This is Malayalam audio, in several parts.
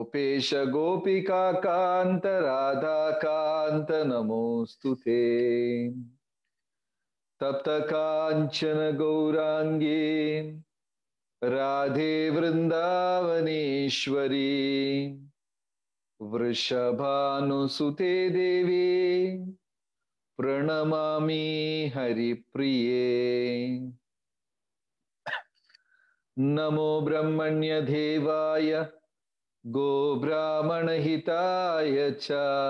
गोपेश गोपिकान्त राधाकान्त नमोऽस्तु ते तप्त काञ्चन गौराङ्गी राधे वृन्दावनेश्वरी वृषभानुसुते देवी प्रणमामि हरिप्रिये नमो ब्रह्मण्यदेवाय गोब्राह्मणहिताय च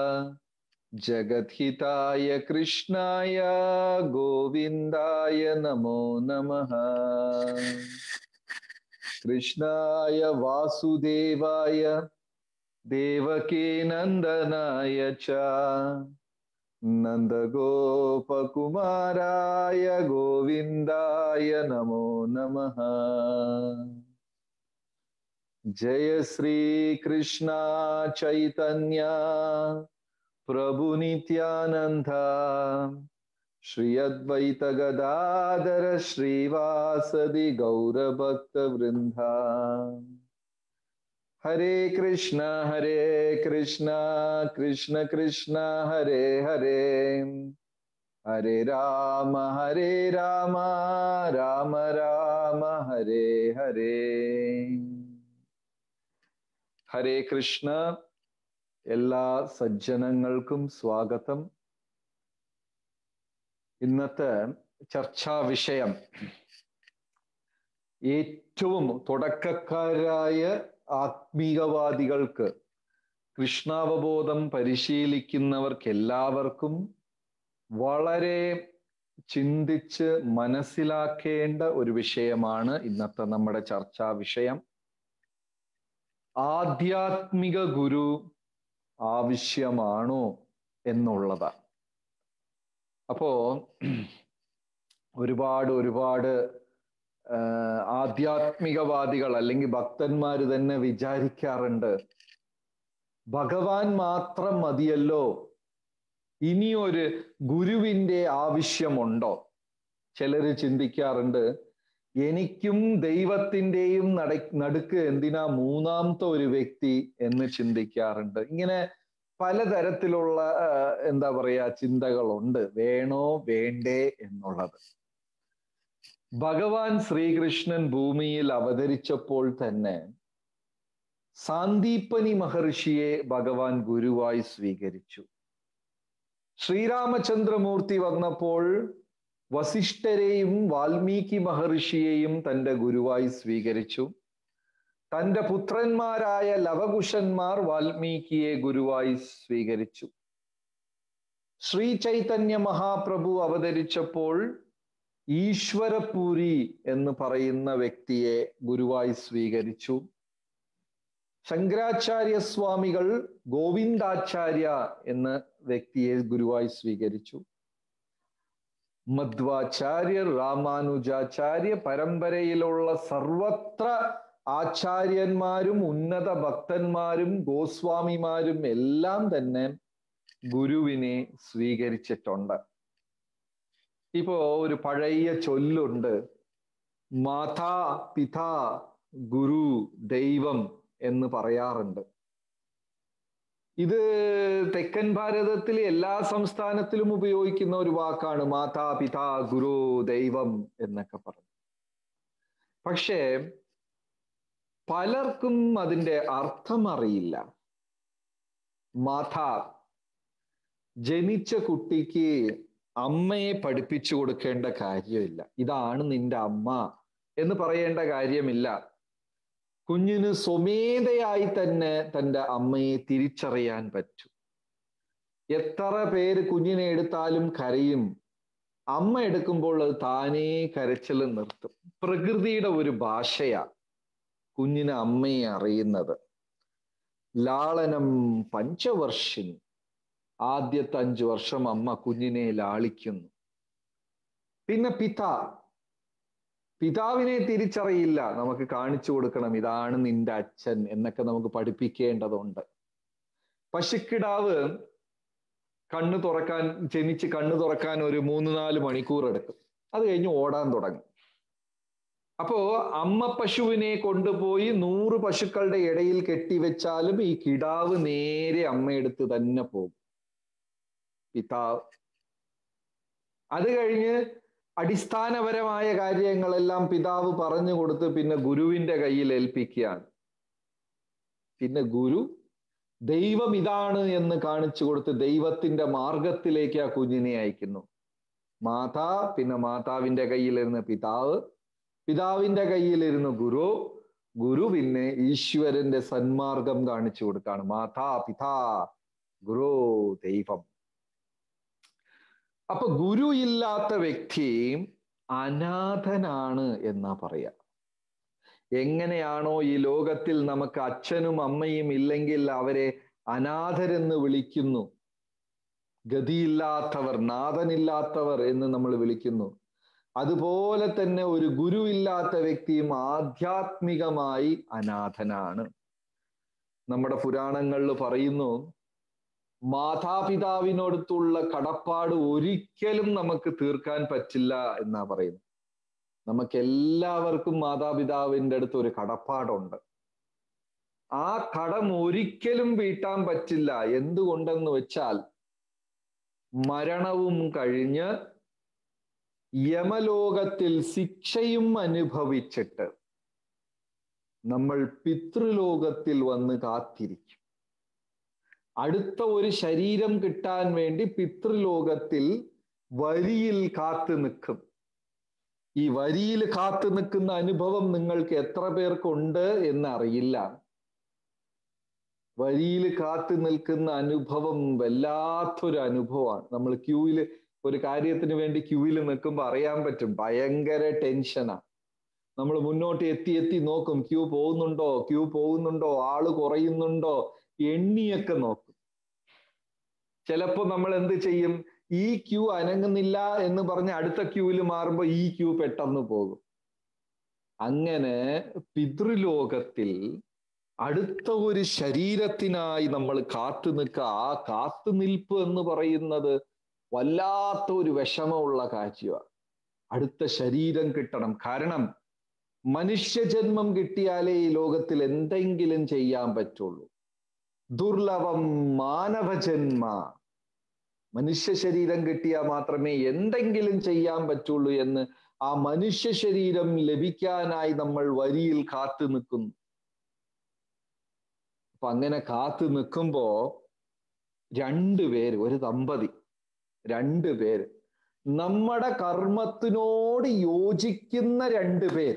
जगद्हिताय कृष्णाय गोविन्दाय नमो नमः कृष्णाय वासुदेवाय देवकी नन्दनाय च नन्दगोपकुमाराय गोविन्दाय नमो नमः जय श्रीकृष्णा चैतन्या प्रभुनित्यानन्द श्री अद्वैत गदाधर श्रीवासदि गौरभक्तवृन्दा हरे कृष्ण हरे कृष्ण कृष्ण कृष्ण हरे हरे हरे राम हरे राम राम राम हरे हरे ഹരേ കൃഷ്ണ എല്ലാ സജ്ജനങ്ങൾക്കും സ്വാഗതം ഇന്നത്തെ ചർച്ചാ വിഷയം ഏറ്റവും തുടക്കക്കാരായ ആത്മീകവാദികൾക്ക് കൃഷ്ണാവബോധം പരിശീലിക്കുന്നവർക്ക് എല്ലാവർക്കും വളരെ ചിന്തിച്ച് മനസ്സിലാക്കേണ്ട ഒരു വിഷയമാണ് ഇന്നത്തെ നമ്മുടെ ചർച്ചാ വിഷയം ആധ്യാത്മിക ഗുരു ആവശ്യമാണോ എന്നുള്ളതാണ് അപ്പോ ഒരുപാട് ഒരുപാട് ആധ്യാത്മികവാദികൾ അല്ലെങ്കിൽ ഭക്തന്മാർ തന്നെ വിചാരിക്കാറുണ്ട് ഭഗവാൻ മാത്രം മതിയല്ലോ ഇനിയൊരു ഗുരുവിന്റെ ആവശ്യമുണ്ടോ ചിലര് ചിന്തിക്കാറുണ്ട് എനിക്കും ദൈവത്തിൻ്റെയും നട നടുക്ക് എന്തിനാ മൂന്നാമത്തെ ഒരു വ്യക്തി എന്ന് ചിന്തിക്കാറുണ്ട് ഇങ്ങനെ പലതരത്തിലുള്ള എന്താ പറയാ ചിന്തകളുണ്ട് വേണോ വേണ്ടേ എന്നുള്ളത് ഭഗവാൻ ശ്രീകൃഷ്ണൻ ഭൂമിയിൽ അവതരിച്ചപ്പോൾ തന്നെ സാന്ദീപനി മഹർഷിയെ ഭഗവാൻ ഗുരുവായി സ്വീകരിച്ചു ശ്രീരാമചന്ദ്രമൂർത്തി വന്നപ്പോൾ വസിഷ്ഠരെയും വാൽമീകി മഹർഷിയെയും തന്റെ ഗുരുവായി സ്വീകരിച്ചു തന്റെ പുത്രന്മാരായ ലവകുശന്മാർ വാൽമീകിയെ ഗുരുവായി സ്വീകരിച്ചു ശ്രീ ചൈതന്യ മഹാപ്രഭു അവതരിച്ചപ്പോൾ ഈശ്വരപൂരി എന്ന് പറയുന്ന വ്യക്തിയെ ഗുരുവായി സ്വീകരിച്ചു ശങ്കരാചാര്യ സ്വാമികൾ ഗോവിന്ദാചാര്യ എന്ന വ്യക്തിയെ ഗുരുവായി സ്വീകരിച്ചു മധ്വാചാര്യർ രാമാനുജാചാര്യ പരമ്പരയിലുള്ള സർവത്ര ആചാര്യന്മാരും ഉന്നത ഭക്തന്മാരും ഗോസ്വാമിമാരും എല്ലാം തന്നെ ഗുരുവിനെ സ്വീകരിച്ചിട്ടുണ്ട് ഇപ്പോ ഒരു പഴയ ചൊല്ലുണ്ട് മാതാ പിതാ ഗുരു ദൈവം എന്ന് പറയാറുണ്ട് ഇത് തെക്കൻ ഭാരതത്തിലെ എല്ലാ സംസ്ഥാനത്തിലും ഉപയോഗിക്കുന്ന ഒരു വാക്കാണ് മാതാ പിതാ ഗുരു ദൈവം എന്നൊക്കെ പറഞ്ഞു പക്ഷേ പലർക്കും അതിൻ്റെ അർത്ഥം അറിയില്ല മാതാ ജനിച്ച കുട്ടിക്ക് അമ്മയെ പഠിപ്പിച്ചു കൊടുക്കേണ്ട കാര്യമില്ല ഇതാണ് നിന്റെ അമ്മ എന്ന് പറയേണ്ട കാര്യമില്ല കുഞ്ഞിന് സ്വമേധയായി തന്നെ തൻ്റെ അമ്മയെ തിരിച്ചറിയാൻ പറ്റും എത്ര പേര് കുഞ്ഞിനെ എടുത്താലും കരയും അമ്മ എടുക്കുമ്പോൾ അത് താനേ കരച്ചിൽ നിർത്തും പ്രകൃതിയുടെ ഒരു ഭാഷയാ കുഞ്ഞിന് അമ്മയെ അറിയുന്നത് ലാളനം പഞ്ചവർഷിനി ആദ്യത്തെ അഞ്ചു വർഷം അമ്മ കുഞ്ഞിനെ ലാളിക്കുന്നു പിന്നെ പിതാ പിതാവിനെ തിരിച്ചറിയില്ല നമുക്ക് കാണിച്ചു കൊടുക്കണം ഇതാണ് നിന്റെ അച്ഛൻ എന്നൊക്കെ നമുക്ക് പഠിപ്പിക്കേണ്ടതുണ്ട് പശുക്കിടാവ് കണ്ണു തുറക്കാൻ ജനിച്ച് കണ്ണു തുറക്കാൻ ഒരു മൂന്ന് നാല് മണിക്കൂർ എടുക്കും അത് കഴിഞ്ഞ് ഓടാൻ തുടങ്ങും അപ്പോ അമ്മ പശുവിനെ കൊണ്ടുപോയി നൂറ് പശുക്കളുടെ ഇടയിൽ കെട്ടിവെച്ചാലും ഈ കിടാവ് നേരെ അമ്മയെടുത്ത് തന്നെ പോകും പിതാവ് അത് കഴിഞ്ഞ് അടിസ്ഥാനപരമായ കാര്യങ്ങളെല്ലാം പിതാവ് പറഞ്ഞു കൊടുത്ത് പിന്നെ ഗുരുവിന്റെ കയ്യിൽ ഏൽപ്പിക്കുകയാണ് പിന്നെ ഗുരു ദൈവം ഇതാണ് എന്ന് കാണിച്ചു കൊടുത്ത് ദൈവത്തിന്റെ മാർഗത്തിലേക്ക് ആ കുഞ്ഞിനെ അയക്കുന്നു മാതാ പിന്നെ മാതാവിന്റെ കയ്യിലിരുന്ന് പിതാവ് പിതാവിന്റെ കയ്യിലിരുന്ന് ഗുരു ഗുരു പിന്നെ ഈശ്വരന്റെ സന്മാർഗം കാണിച്ചു കൊടുക്കാണ് മാതാ പിതാ ഗുരു ദൈവം അപ്പൊ ഗുരു ഇല്ലാത്ത വ്യക്തി അനാഥനാണ് എന്നാ പറയാ എങ്ങനെയാണോ ഈ ലോകത്തിൽ നമുക്ക് അച്ഛനും അമ്മയും ഇല്ലെങ്കിൽ അവരെ അനാഥരെന്ന് വിളിക്കുന്നു ഗതിയില്ലാത്തവർ നാഥനില്ലാത്തവർ എന്ന് നമ്മൾ വിളിക്കുന്നു അതുപോലെ തന്നെ ഒരു ഗുരു ഇല്ലാത്ത വ്യക്തിയും ആധ്യാത്മികമായി അനാഥനാണ് നമ്മുടെ പുരാണങ്ങളിൽ പറയുന്നു മാതാപിതാവിനോടത്തുള്ള കടപ്പാട് ഒരിക്കലും നമുക്ക് തീർക്കാൻ പറ്റില്ല എന്നാ പറയുന്നത് നമുക്ക് എല്ലാവർക്കും മാതാപിതാവിൻ്റെ അടുത്ത് ഒരു കടപ്പാടുണ്ട് ആ കടം ഒരിക്കലും വീട്ടാൻ പറ്റില്ല എന്തുകൊണ്ടെന്ന് വെച്ചാൽ മരണവും കഴിഞ്ഞ് യമലോകത്തിൽ ശിക്ഷയും അനുഭവിച്ചിട്ട് നമ്മൾ പിതൃലോകത്തിൽ വന്ന് കാത്തിരിക്കും അടുത്ത ഒരു ശരീരം കിട്ടാൻ വേണ്ടി പിതൃലോകത്തിൽ വരിയിൽ കാത്തു നിൽക്കും ഈ വരിയിൽ കാത്തു നിൽക്കുന്ന അനുഭവം നിങ്ങൾക്ക് എത്ര പേർക്കുണ്ട് എന്ന് അറിയില്ല വരിയിൽ കാത്തു നിൽക്കുന്ന അനുഭവം വല്ലാത്തൊരു അനുഭവമാണ് നമ്മൾ ക്യൂവിൽ ഒരു കാര്യത്തിന് വേണ്ടി ക്യൂവിൽ നിൽക്കുമ്പോൾ അറിയാൻ പറ്റും ഭയങ്കര ടെൻഷനാ നമ്മൾ മുന്നോട്ട് എത്തി എത്തി നോക്കും ക്യൂ പോകുന്നുണ്ടോ ക്യൂ പോകുന്നുണ്ടോ ആള് കുറയുന്നുണ്ടോ എണ്ണിയൊക്കെ നോക്കും ചിലപ്പോ നമ്മൾ എന്ത് ചെയ്യും ഈ ക്യൂ അനങ്ങുന്നില്ല എന്ന് പറഞ്ഞ് അടുത്ത ക്യൂവിൽ മാറുമ്പോൾ ഈ ക്യൂ പെട്ടെന്ന് പോകും അങ്ങനെ പിതൃലോകത്തിൽ അടുത്ത ഒരു ശരീരത്തിനായി നമ്മൾ കാത്തു നിൽക്കുക ആ കാത്തുനിൽപ്പ് എന്ന് പറയുന്നത് വല്ലാത്ത ഒരു വിഷമമുള്ള കാഴ്ചയാണ് അടുത്ത ശരീരം കിട്ടണം കാരണം മനുഷ്യജന്മം കിട്ടിയാലേ ഈ ലോകത്തിൽ എന്തെങ്കിലും ചെയ്യാൻ പറ്റുള്ളൂ ദുർലഭം മാനവജന്മ മനുഷ്യ ശരീരം കിട്ടിയാൽ മാത്രമേ എന്തെങ്കിലും ചെയ്യാൻ പറ്റുള്ളൂ എന്ന് ആ മനുഷ്യ ശരീരം ലഭിക്കാനായി നമ്മൾ വരിയിൽ കാത്തു നിൽക്കുന്നു അപ്പൊ അങ്ങനെ കാത്തു നിൽക്കുമ്പോ രണ്ടു പേര് ഒരു ദമ്പതി രണ്ടു പേര് നമ്മുടെ കർമ്മത്തിനോട് യോജിക്കുന്ന രണ്ടു പേർ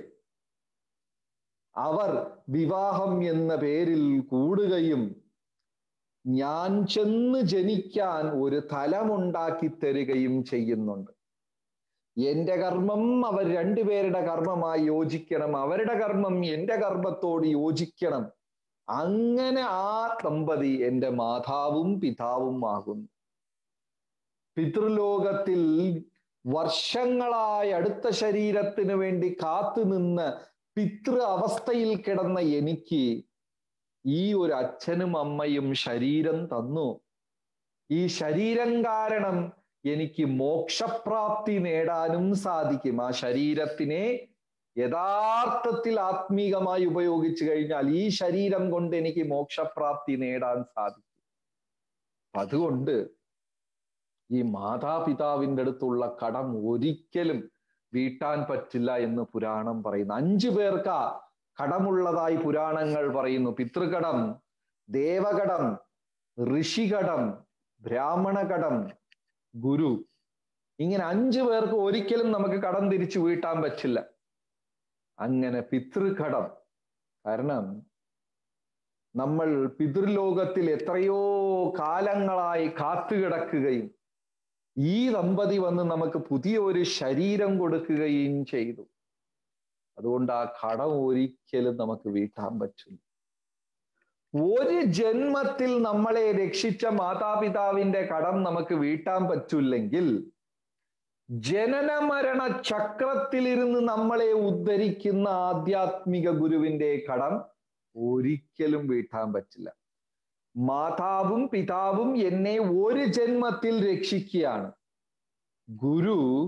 അവർ വിവാഹം എന്ന പേരിൽ കൂടുകയും ഞാൻ ചെന്ന് ജനിക്കാൻ ഒരു തലമുണ്ടാക്കി തരികയും ചെയ്യുന്നുണ്ട് എന്റെ കർമ്മം അവർ രണ്ടുപേരുടെ കർമ്മമായി യോജിക്കണം അവരുടെ കർമ്മം എന്റെ കർമ്മത്തോട് യോജിക്കണം അങ്ങനെ ആ ദമ്പതി എന്റെ മാതാവും പിതാവും ആകുന്നു പിതൃലോകത്തിൽ വർഷങ്ങളായി അടുത്ത ശരീരത്തിന് വേണ്ടി കാത്തുനിന്ന് പിതൃ അവസ്ഥയിൽ കിടന്ന എനിക്ക് ഈ ഒരു അച്ഛനും അമ്മയും ശരീരം തന്നു ഈ ശരീരം കാരണം എനിക്ക് മോക്ഷപ്രാപ്തി നേടാനും സാധിക്കും ആ ശരീരത്തിനെ യഥാർത്ഥത്തിൽ ആത്മീകമായി ഉപയോഗിച്ചു കഴിഞ്ഞാൽ ഈ ശരീരം കൊണ്ട് എനിക്ക് മോക്ഷപ്രാപ്തി നേടാൻ സാധിക്കും അതുകൊണ്ട് ഈ മാതാപിതാവിൻ്റെ അടുത്തുള്ള കടം ഒരിക്കലും വീട്ടാൻ പറ്റില്ല എന്ന് പുരാണം പറയുന്നു അഞ്ചു പേർക്കാ കടമുള്ളതായി പുരാണങ്ങൾ പറയുന്നു പിതൃകടം ദേവകടം ഋഷികടം ബ്രാഹ്മണകടം ഗുരു ഇങ്ങനെ അഞ്ചു പേർക്ക് ഒരിക്കലും നമുക്ക് കടം തിരിച്ചു വീട്ടാൻ പറ്റില്ല അങ്ങനെ പിതൃകടം കാരണം നമ്മൾ പിതൃലോകത്തിൽ എത്രയോ കാലങ്ങളായി കാത്തുകിടക്കുകയും ഈ ദമ്പതി വന്ന് നമുക്ക് പുതിയ ഒരു ശരീരം കൊടുക്കുകയും ചെയ്തു അതുകൊണ്ട് ആ കടം ഒരിക്കലും നമുക്ക് വീട്ടാൻ പറ്റില്ല ഒരു ജന്മത്തിൽ നമ്മളെ രക്ഷിച്ച മാതാപിതാവിന്റെ കടം നമുക്ക് വീട്ടാൻ പറ്റില്ലെങ്കിൽ ജനന മരണ ചക്രത്തിലിരുന്ന് നമ്മളെ ഉദ്ധരിക്കുന്ന ആധ്യാത്മിക ഗുരുവിന്റെ കടം ഒരിക്കലും വീട്ടാൻ പറ്റില്ല മാതാവും പിതാവും എന്നെ ഒരു ജന്മത്തിൽ രക്ഷിക്കുകയാണ് ഗുരു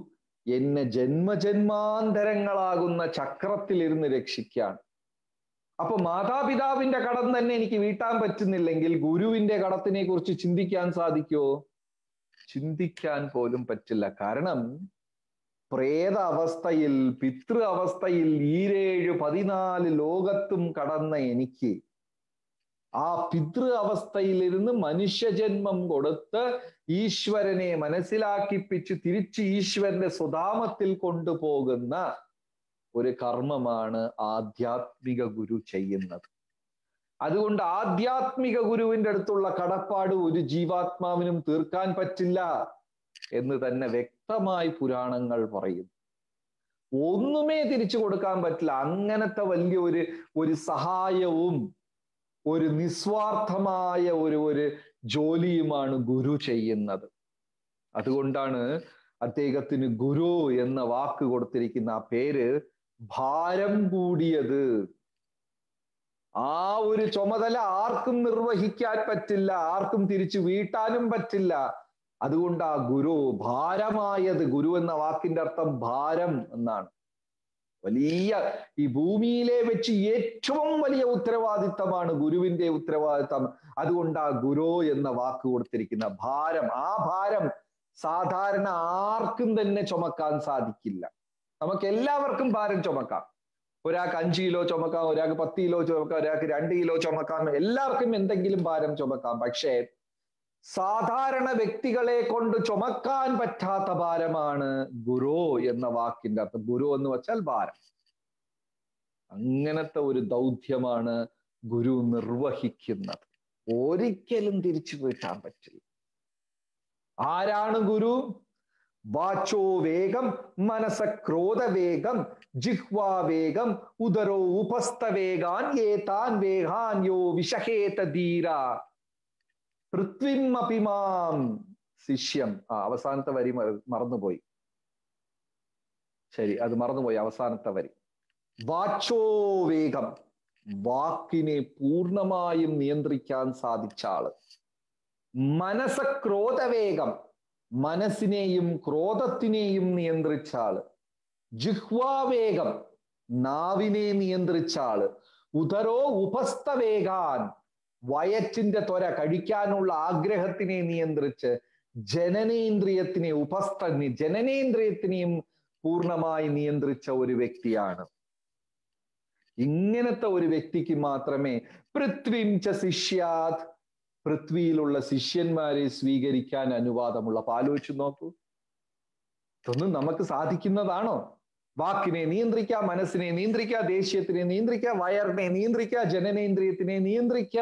എന്നെ ജന്മജന്മാന്തരങ്ങളാകുന്ന ചക്രത്തിലിരുന്ന് രക്ഷിക്കാൻ അപ്പൊ മാതാപിതാവിന്റെ കടം തന്നെ എനിക്ക് വീട്ടാൻ പറ്റുന്നില്ലെങ്കിൽ ഗുരുവിന്റെ കടത്തിനെ കുറിച്ച് ചിന്തിക്കാൻ സാധിക്കുമോ ചിന്തിക്കാൻ പോലും പറ്റില്ല കാരണം പ്രേത അവസ്ഥയിൽ പിതൃ അവസ്ഥയിൽ ഈരേഴ് പതിനാല് ലോകത്തും കടന്ന എനിക്ക് ആ പിതൃ അവസ്ഥയിലിരുന്ന് മനുഷ്യജന്മം കൊടുത്ത് ഈശ്വരനെ മനസ്സിലാക്കിപ്പിച്ച് തിരിച്ച് ഈശ്വരന്റെ സ്വധാമത്തിൽ കൊണ്ടുപോകുന്ന ഒരു കർമ്മമാണ് ആധ്യാത്മിക ഗുരു ചെയ്യുന്നത് അതുകൊണ്ട് ആധ്യാത്മിക ഗുരുവിന്റെ അടുത്തുള്ള കടപ്പാട് ഒരു ജീവാത്മാവിനും തീർക്കാൻ പറ്റില്ല എന്ന് തന്നെ വ്യക്തമായി പുരാണങ്ങൾ പറയും ഒന്നുമേ തിരിച്ചു കൊടുക്കാൻ പറ്റില്ല അങ്ങനത്തെ വലിയ ഒരു ഒരു സഹായവും ഒരു നിസ്വാർത്ഥമായ ഒരു ഒരു ജോലിയുമാണ് ഗുരു ചെയ്യുന്നത് അതുകൊണ്ടാണ് അദ്ദേഹത്തിന് ഗുരു എന്ന വാക്ക് കൊടുത്തിരിക്കുന്ന ആ പേര് ഭാരം കൂടിയത് ആ ഒരു ചുമതല ആർക്കും നിർവഹിക്കാൻ പറ്റില്ല ആർക്കും തിരിച്ചു വീട്ടാനും പറ്റില്ല അതുകൊണ്ട് ആ ഗുരു ഭാരമായത് ഗുരു എന്ന വാക്കിന്റെ അർത്ഥം ഭാരം എന്നാണ് വലിയ ഈ ഭൂമിയിലെ വെച്ച് ഏറ്റവും വലിയ ഉത്തരവാദിത്തമാണ് ഗുരുവിന്റെ ഉത്തരവാദിത്തം അതുകൊണ്ട് ആ ഗുരു എന്ന വാക്ക് കൊടുത്തിരിക്കുന്ന ഭാരം ആ ഭാരം സാധാരണ ആർക്കും തന്നെ ചുമക്കാൻ സാധിക്കില്ല നമുക്ക് എല്ലാവർക്കും ഭാരം ചുമക്കാം ഒരാൾക്ക് അഞ്ച് കിലോ ചുമക്കാം ഒരാൾക്ക് പത്ത് കിലോ ചുമക്കാം ഒരാൾക്ക് രണ്ട് കിലോ ചുമക്കാം എല്ലാവർക്കും എന്തെങ്കിലും ഭാരം ചുമക്കാം പക്ഷേ സാധാരണ വ്യക്തികളെ കൊണ്ട് ചുമക്കാൻ പറ്റാത്ത ഭാരമാണ് ഗുരു എന്ന വാക്കിന്റെ അർത്ഥം ഗുരു എന്ന് വെച്ചാൽ ഭാരം അങ്ങനത്തെ ഒരു ദൗത്യമാണ് ഗുരു നിർവഹിക്കുന്നത് ഒരിക്കലും തിരിച്ചു വീട്ടാൻ പറ്റില്ല ആരാണ് ഗുരു വാച്ചോ വേഗം മനസ ക്രോധവേഗം ജിഹ്വാവേഗം ഉദരോ ഉപസ്ഥവേഗാൻ ഏതാൻ വേഗാൻ യോ വിഷഹേത ധീര പൃഥ്വിമപിമാം ശിഷ്യം ആ അവസാനത്തെ വരി മറന്നുപോയി ശരി അത് മറന്നുപോയി അവസാനത്തെ വരി വാച്ചോ വേഗം വാക്കിനെ പൂർണ്ണമായും നിയന്ത്രിക്കാൻ സാധിച്ച ആള് മനസ്സ ക്രോധവേഗം മനസ്സിനെയും ക്രോധത്തിനെയും നിയന്ത്രിച്ച ആള് ജിഹ്വാവേഗം നാവിനെ നിയന്ത്രിച്ച ആള് ഉദരോ ഉപസ്ഥവേഗാൻ വയറ്റിന്റെ ത്വര കഴിക്കാനുള്ള ആഗ്രഹത്തിനെ നിയന്ത്രിച്ച് ജനനേന്ദ്രിയത്തിനെ ഉപസ്ഥ ജനനേന്ദ്രിയത്തിനെയും പൂർണ്ണമായി നിയന്ത്രിച്ച ഒരു വ്യക്തിയാണ് ഇങ്ങനത്തെ ഒരു വ്യക്തിക്ക് മാത്രമേ പൃഥ്വിം ച ശിഷ്യാത് പൃഥ്വിയിലുള്ള ശിഷ്യന്മാരെ സ്വീകരിക്കാൻ അനുവാദമുള്ള ആലോചിച്ചു നോക്കൂ ഇതൊന്നും നമുക്ക് സാധിക്കുന്നതാണോ വാക്കിനെ നിയന്ത്രിക്കുക മനസ്സിനെ നിയന്ത്രിക്കുക ദേഷ്യത്തിനെ നിയന്ത്രിക്കുക വയറിനെ നിയന്ത്രിക്കുക ജനനേന്ദ്രിയത്തിനെ നിയന്ത്രിക്കുക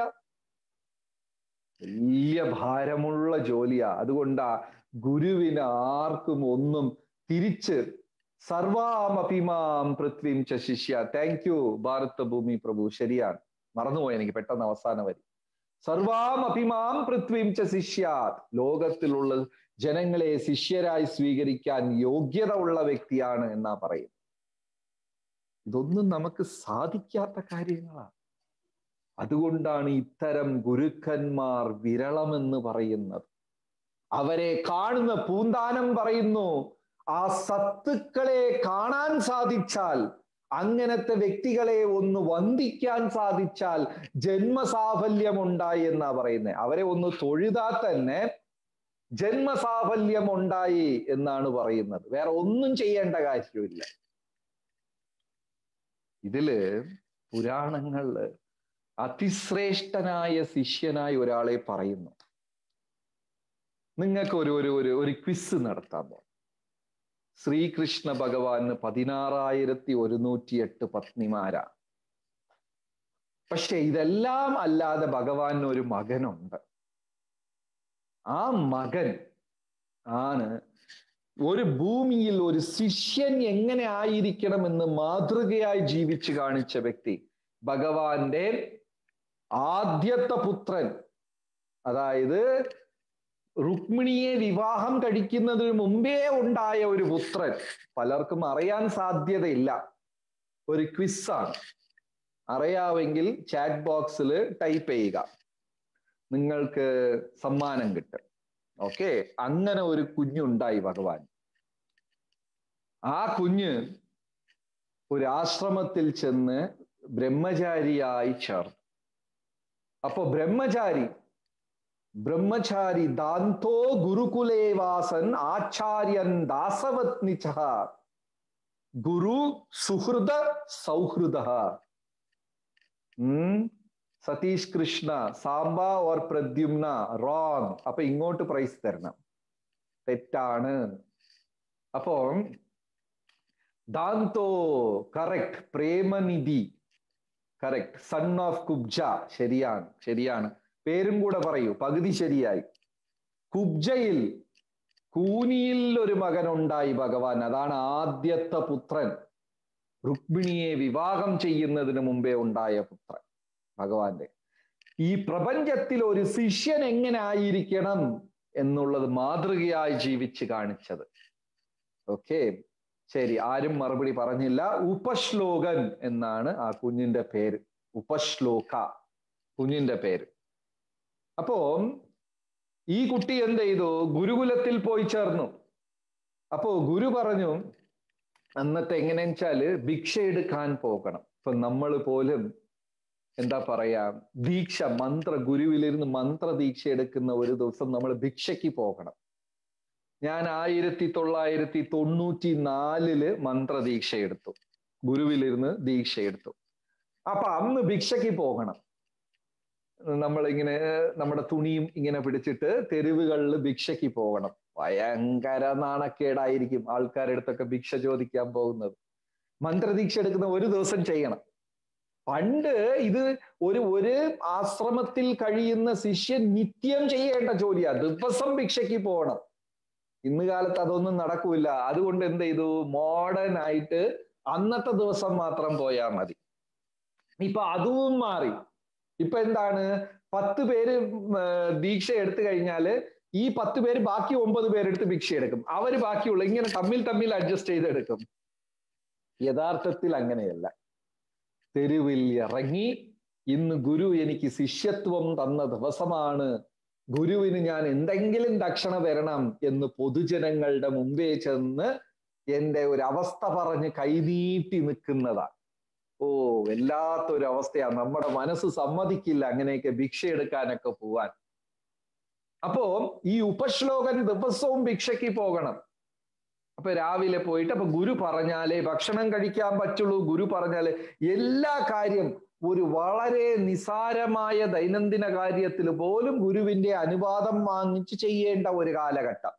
വലിയ ഭാരമുള്ള ജോലിയാ അതുകൊണ്ടാ ഗുരുവിന് ആർക്കും ഒന്നും തിരിച്ച് സർവാമപിമാം പൃഥ്വിം ച ശിഷ്യ താങ്ക് യു ഭാരത ഭൂമി പ്രഭു ശരിയാണ് മറന്നുപോയി എനിക്ക് പെട്ടെന്ന് അവസാനം വരി സർവാമപിമാം പൃഥ്വിം ച ശിഷ്യാത് ലോകത്തിലുള്ള ജനങ്ങളെ ശിഷ്യരായി സ്വീകരിക്കാൻ യോഗ്യത ഉള്ള വ്യക്തിയാണ് എന്നാ പറയുന്നത് ഇതൊന്നും നമുക്ക് സാധിക്കാത്ത കാര്യങ്ങളാണ് അതുകൊണ്ടാണ് ഇത്തരം ഗുരുക്കന്മാർ വിരളമെന്ന് പറയുന്നത് അവരെ കാണുന്ന പൂന്താനം പറയുന്നു ആ സത്തുക്കളെ കാണാൻ സാധിച്ചാൽ അങ്ങനത്തെ വ്യക്തികളെ ഒന്ന് വന്ദിക്കാൻ സാധിച്ചാൽ ജന്മസാഫല്യം ഉണ്ടായി എന്നാ പറയുന്നത് അവരെ ഒന്ന് തൊഴുതാൽ തന്നെ ജന്മസാഫല്യം ഉണ്ടായി എന്നാണ് പറയുന്നത് വേറെ ഒന്നും ചെയ്യേണ്ട കാര്യമില്ല ഇതില് പുരാണങ്ങളില് അതിശ്രേഷ്ഠനായ ശിഷ്യനായി ഒരാളെ പറയുന്നു നിങ്ങൾക്ക് ഒരു ഒരു ഒരു ഒരു ക്വിസ് നടത്താൻ പോകും ശ്രീകൃഷ്ണ ഭഗവാന് പതിനാറായിരത്തി ഒരുന്നൂറ്റി എട്ട് പത്നിമാരാ പക്ഷെ ഇതെല്ലാം അല്ലാതെ ഭഗവാന് ഒരു മകനുണ്ട് ആ മകൻ ആണ് ഒരു ഭൂമിയിൽ ഒരു ശിഷ്യൻ എങ്ങനെ ആയിരിക്കണമെന്ന് മാതൃകയായി ജീവിച്ചു കാണിച്ച വ്യക്തി ഭഗവാന്റെ ആദ്യത്തെ പുത്രൻ അതായത് രുക്മിണിയെ വിവാഹം കഴിക്കുന്നതിന് മുമ്പേ ഉണ്ടായ ഒരു പുത്രൻ പലർക്കും അറിയാൻ സാധ്യതയില്ല ഒരു ക്വിസാണ് അറിയാമെങ്കിൽ ചാറ്റ് ബോക്സിൽ ടൈപ്പ് ചെയ്യുക നിങ്ങൾക്ക് സമ്മാനം കിട്ടും ഓക്കെ അങ്ങനെ ഒരു കുഞ്ഞുണ്ടായി ഭഗവാൻ ആ കുഞ്ഞ് ഒരു ആശ്രമത്തിൽ ചെന്ന് ബ്രഹ്മചാരിയായി ചേർന്നു അപ്പോ ബ്രഹ്മചാരി ബ്രഹ്മചാരി ദാന്തോ ഗുരുകുലേവാസൻ ആചാര്യൻ ദാസവത്നിച്ച ഗുരു സുഹൃത സൗഹൃദ സതീഷ് കൃഷ്ണ സാമ്പ ഓർ പ്രദ്യുമ്ന റോങ് അപ്പൊ ഇങ്ങോട്ട് പ്രൈസ് തരണം തെറ്റാണ് അപ്പോ ദാന്തോ correct Premanidhi correct son of Kubja ശരിയാണ് ശരിയാണ് പേരും കൂടെ പറയൂ പകുതി ശരിയായി കുബ്ജയിൽ കൂനിയിൽ ഒരു മകനുണ്ടായി ഭഗവാൻ അതാണ് ആദ്യത്തെ പുത്രൻ രുക്മിണിയെ വിവാഹം ചെയ്യുന്നതിന് മുമ്പേ ഉണ്ടായ പുത്രൻ ഭഗവാന്റെ ഈ പ്രപഞ്ചത്തിൽ ഒരു ശിഷ്യൻ എങ്ങനെ ആയിരിക്കണം എന്നുള്ളത് മാതൃകയായി ജീവിച്ച് കാണിച്ചത് ഓക്കെ ശരി ആരും മറുപടി പറഞ്ഞില്ല ഉപശ്ലോകൻ എന്നാണ് ആ കുഞ്ഞിന്റെ പേര് ഉപശ്ലോക കുഞ്ഞിന്റെ പേര് അപ്പോ ഈ കുട്ടി എന്ത് ചെയ്തു ഗുരുകുലത്തിൽ പോയി ചേർന്നു അപ്പോ ഗുരു പറഞ്ഞു അന്നത്തെ എങ്ങനെയാന്ന് വെച്ചാല് ഭിക്ഷ എടുക്കാൻ പോകണം ഇപ്പൊ നമ്മൾ പോലും എന്താ പറയാ ദീക്ഷ മന്ത്ര ഗുരുവിലിരുന്ന് മന്ത്ര ദീക്ഷ എടുക്കുന്ന ഒരു ദിവസം നമ്മൾ ഭിക്ഷയ്ക്ക് പോകണം ഞാൻ ആയിരത്തി തൊള്ളായിരത്തി തൊണ്ണൂറ്റി നാലില് മന്ത്രദീക്ഷ എടുത്തു ഗുരുവിലിരുന്ന് ദീക്ഷ എടുത്തു അപ്പൊ അന്ന് ഭിക്ഷയ്ക്ക് പോകണം നമ്മളിങ്ങനെ നമ്മുടെ തുണിയും ഇങ്ങനെ പിടിച്ചിട്ട് തെരുവുകളിൽ ഭിക്ഷയ്ക്ക് പോകണം ഭയങ്കര നാണക്കേടായിരിക്കും ആൾക്കാരുടെ അടുത്തൊക്കെ ഭിക്ഷ ചോദിക്കാൻ പോകുന്നത് മന്ത്രദീക്ഷ എടുക്കുന്ന ഒരു ദിവസം ചെയ്യണം പണ്ട് ഇത് ഒരു ഒരു ആശ്രമത്തിൽ കഴിയുന്ന ശിഷ്യൻ നിത്യം ചെയ്യേണ്ട ജോലിയാ ദിവസം ഭിക്ഷയ്ക്ക് പോകണം ഇന്ന് കാലത്ത് അതൊന്നും നടക്കൂല അതുകൊണ്ട് എന്ത് ചെയ്തു മോഡേൺ ആയിട്ട് അന്നത്തെ ദിവസം മാത്രം പോയാൽ മതി ഇപ്പൊ അതും മാറി ഇപ്പൊ എന്താണ് പത്ത് പേര് ദീക്ഷ എടുത്തു കഴിഞ്ഞാല് ഈ പത്ത് പേര് ബാക്കി ഒമ്പത് പേരെടുത്ത് ഭിക്ഷ എടുക്കും അവര് ബാക്കിയുള്ള ഇങ്ങനെ തമ്മിൽ തമ്മിൽ അഡ്ജസ്റ്റ് ചെയ്തെടുക്കും യഥാർത്ഥത്തിൽ അങ്ങനെയല്ല തെരുവിൽ ഇറങ്ങി ഇന്ന് ഗുരു എനിക്ക് ശിഷ്യത്വം തന്ന ദിവസമാണ് ഗുരുവിന് ഞാൻ എന്തെങ്കിലും ദക്ഷിണ തരണം എന്ന് പൊതുജനങ്ങളുടെ മുമ്പേ ചെന്ന് എന്റെ ഒരു അവസ്ഥ പറഞ്ഞ് കൈനീട്ടി നിൽക്കുന്നതാണ് ഓ വല്ലാത്തൊരു അവസ്ഥയാണ് നമ്മുടെ മനസ്സ് സമ്മതിക്കില്ല അങ്ങനെയൊക്കെ ഭിക്ഷ എടുക്കാനൊക്കെ പോവാൻ അപ്പോ ഈ ഉപശ്ലോകൻ ദിവസവും ഭിക്ഷയ്ക്ക് പോകണം അപ്പൊ രാവിലെ പോയിട്ട് അപ്പൊ ഗുരു പറഞ്ഞാലേ ഭക്ഷണം കഴിക്കാൻ പറ്റുള്ളൂ ഗുരു പറഞ്ഞാലേ എല്ലാ കാര്യം ഒരു വളരെ നിസാരമായ ദൈനംദിന കാര്യത്തിൽ പോലും ഗുരുവിന്റെ അനുവാദം വാങ്ങിച്ച് ചെയ്യേണ്ട ഒരു കാലഘട്ടം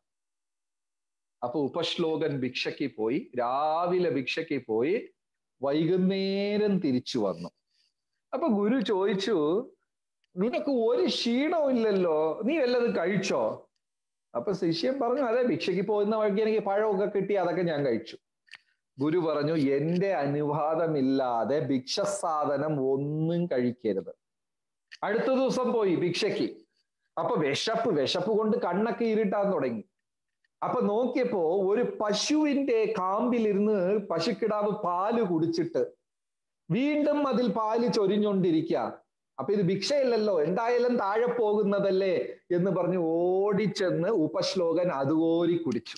അപ്പൊ ഉപശ്ലോകൻ ഭിക്ഷയ്ക്ക് പോയി രാവിലെ ഭിക്ഷയ്ക്ക് പോയി വൈകുന്നേരം തിരിച്ചു വന്നു അപ്പൊ ഗുരു ചോദിച്ചു നിനക്ക് ഒരു ക്ഷീണവും ഇല്ലല്ലോ നീ വല്ലതും കഴിച്ചോ അപ്പൊ ശിഷ്യൻ പറഞ്ഞു അതെ ഭിക്ഷയ്ക്ക് പോകുന്ന വഴിക്ക് എനിക്ക് പഴമൊക്കെ കിട്ടി അതൊക്കെ ഞാൻ കഴിച്ചു ഗുരു പറഞ്ഞു എന്റെ അനുവാദമില്ലാതെ ഭിക്ഷസാധനം ഒന്നും കഴിക്കരുത് അടുത്ത ദിവസം പോയി ഭിക്ഷയ്ക്ക് അപ്പൊ വിശപ്പ് വിശപ്പ് കൊണ്ട് കണ്ണൊക്കെ ഇരുട്ടാൻ തുടങ്ങി അപ്പൊ നോക്കിയപ്പോ ഒരു പശുവിന്റെ കാമ്പിലിരുന്ന് പശുക്കിടാവ് പാല് കുടിച്ചിട്ട് വീണ്ടും അതിൽ പാല് ചൊരിഞ്ഞോണ്ടിരിക്കുക അപ്പൊ ഇത് ഭിക്ഷയില്ലല്ലോ എന്തായാലും താഴെ പോകുന്നതല്ലേ എന്ന് പറഞ്ഞ് ഓടിച്ചെന്ന് ഉപശ്ലോകൻ അതുകോരി കുടിച്ചു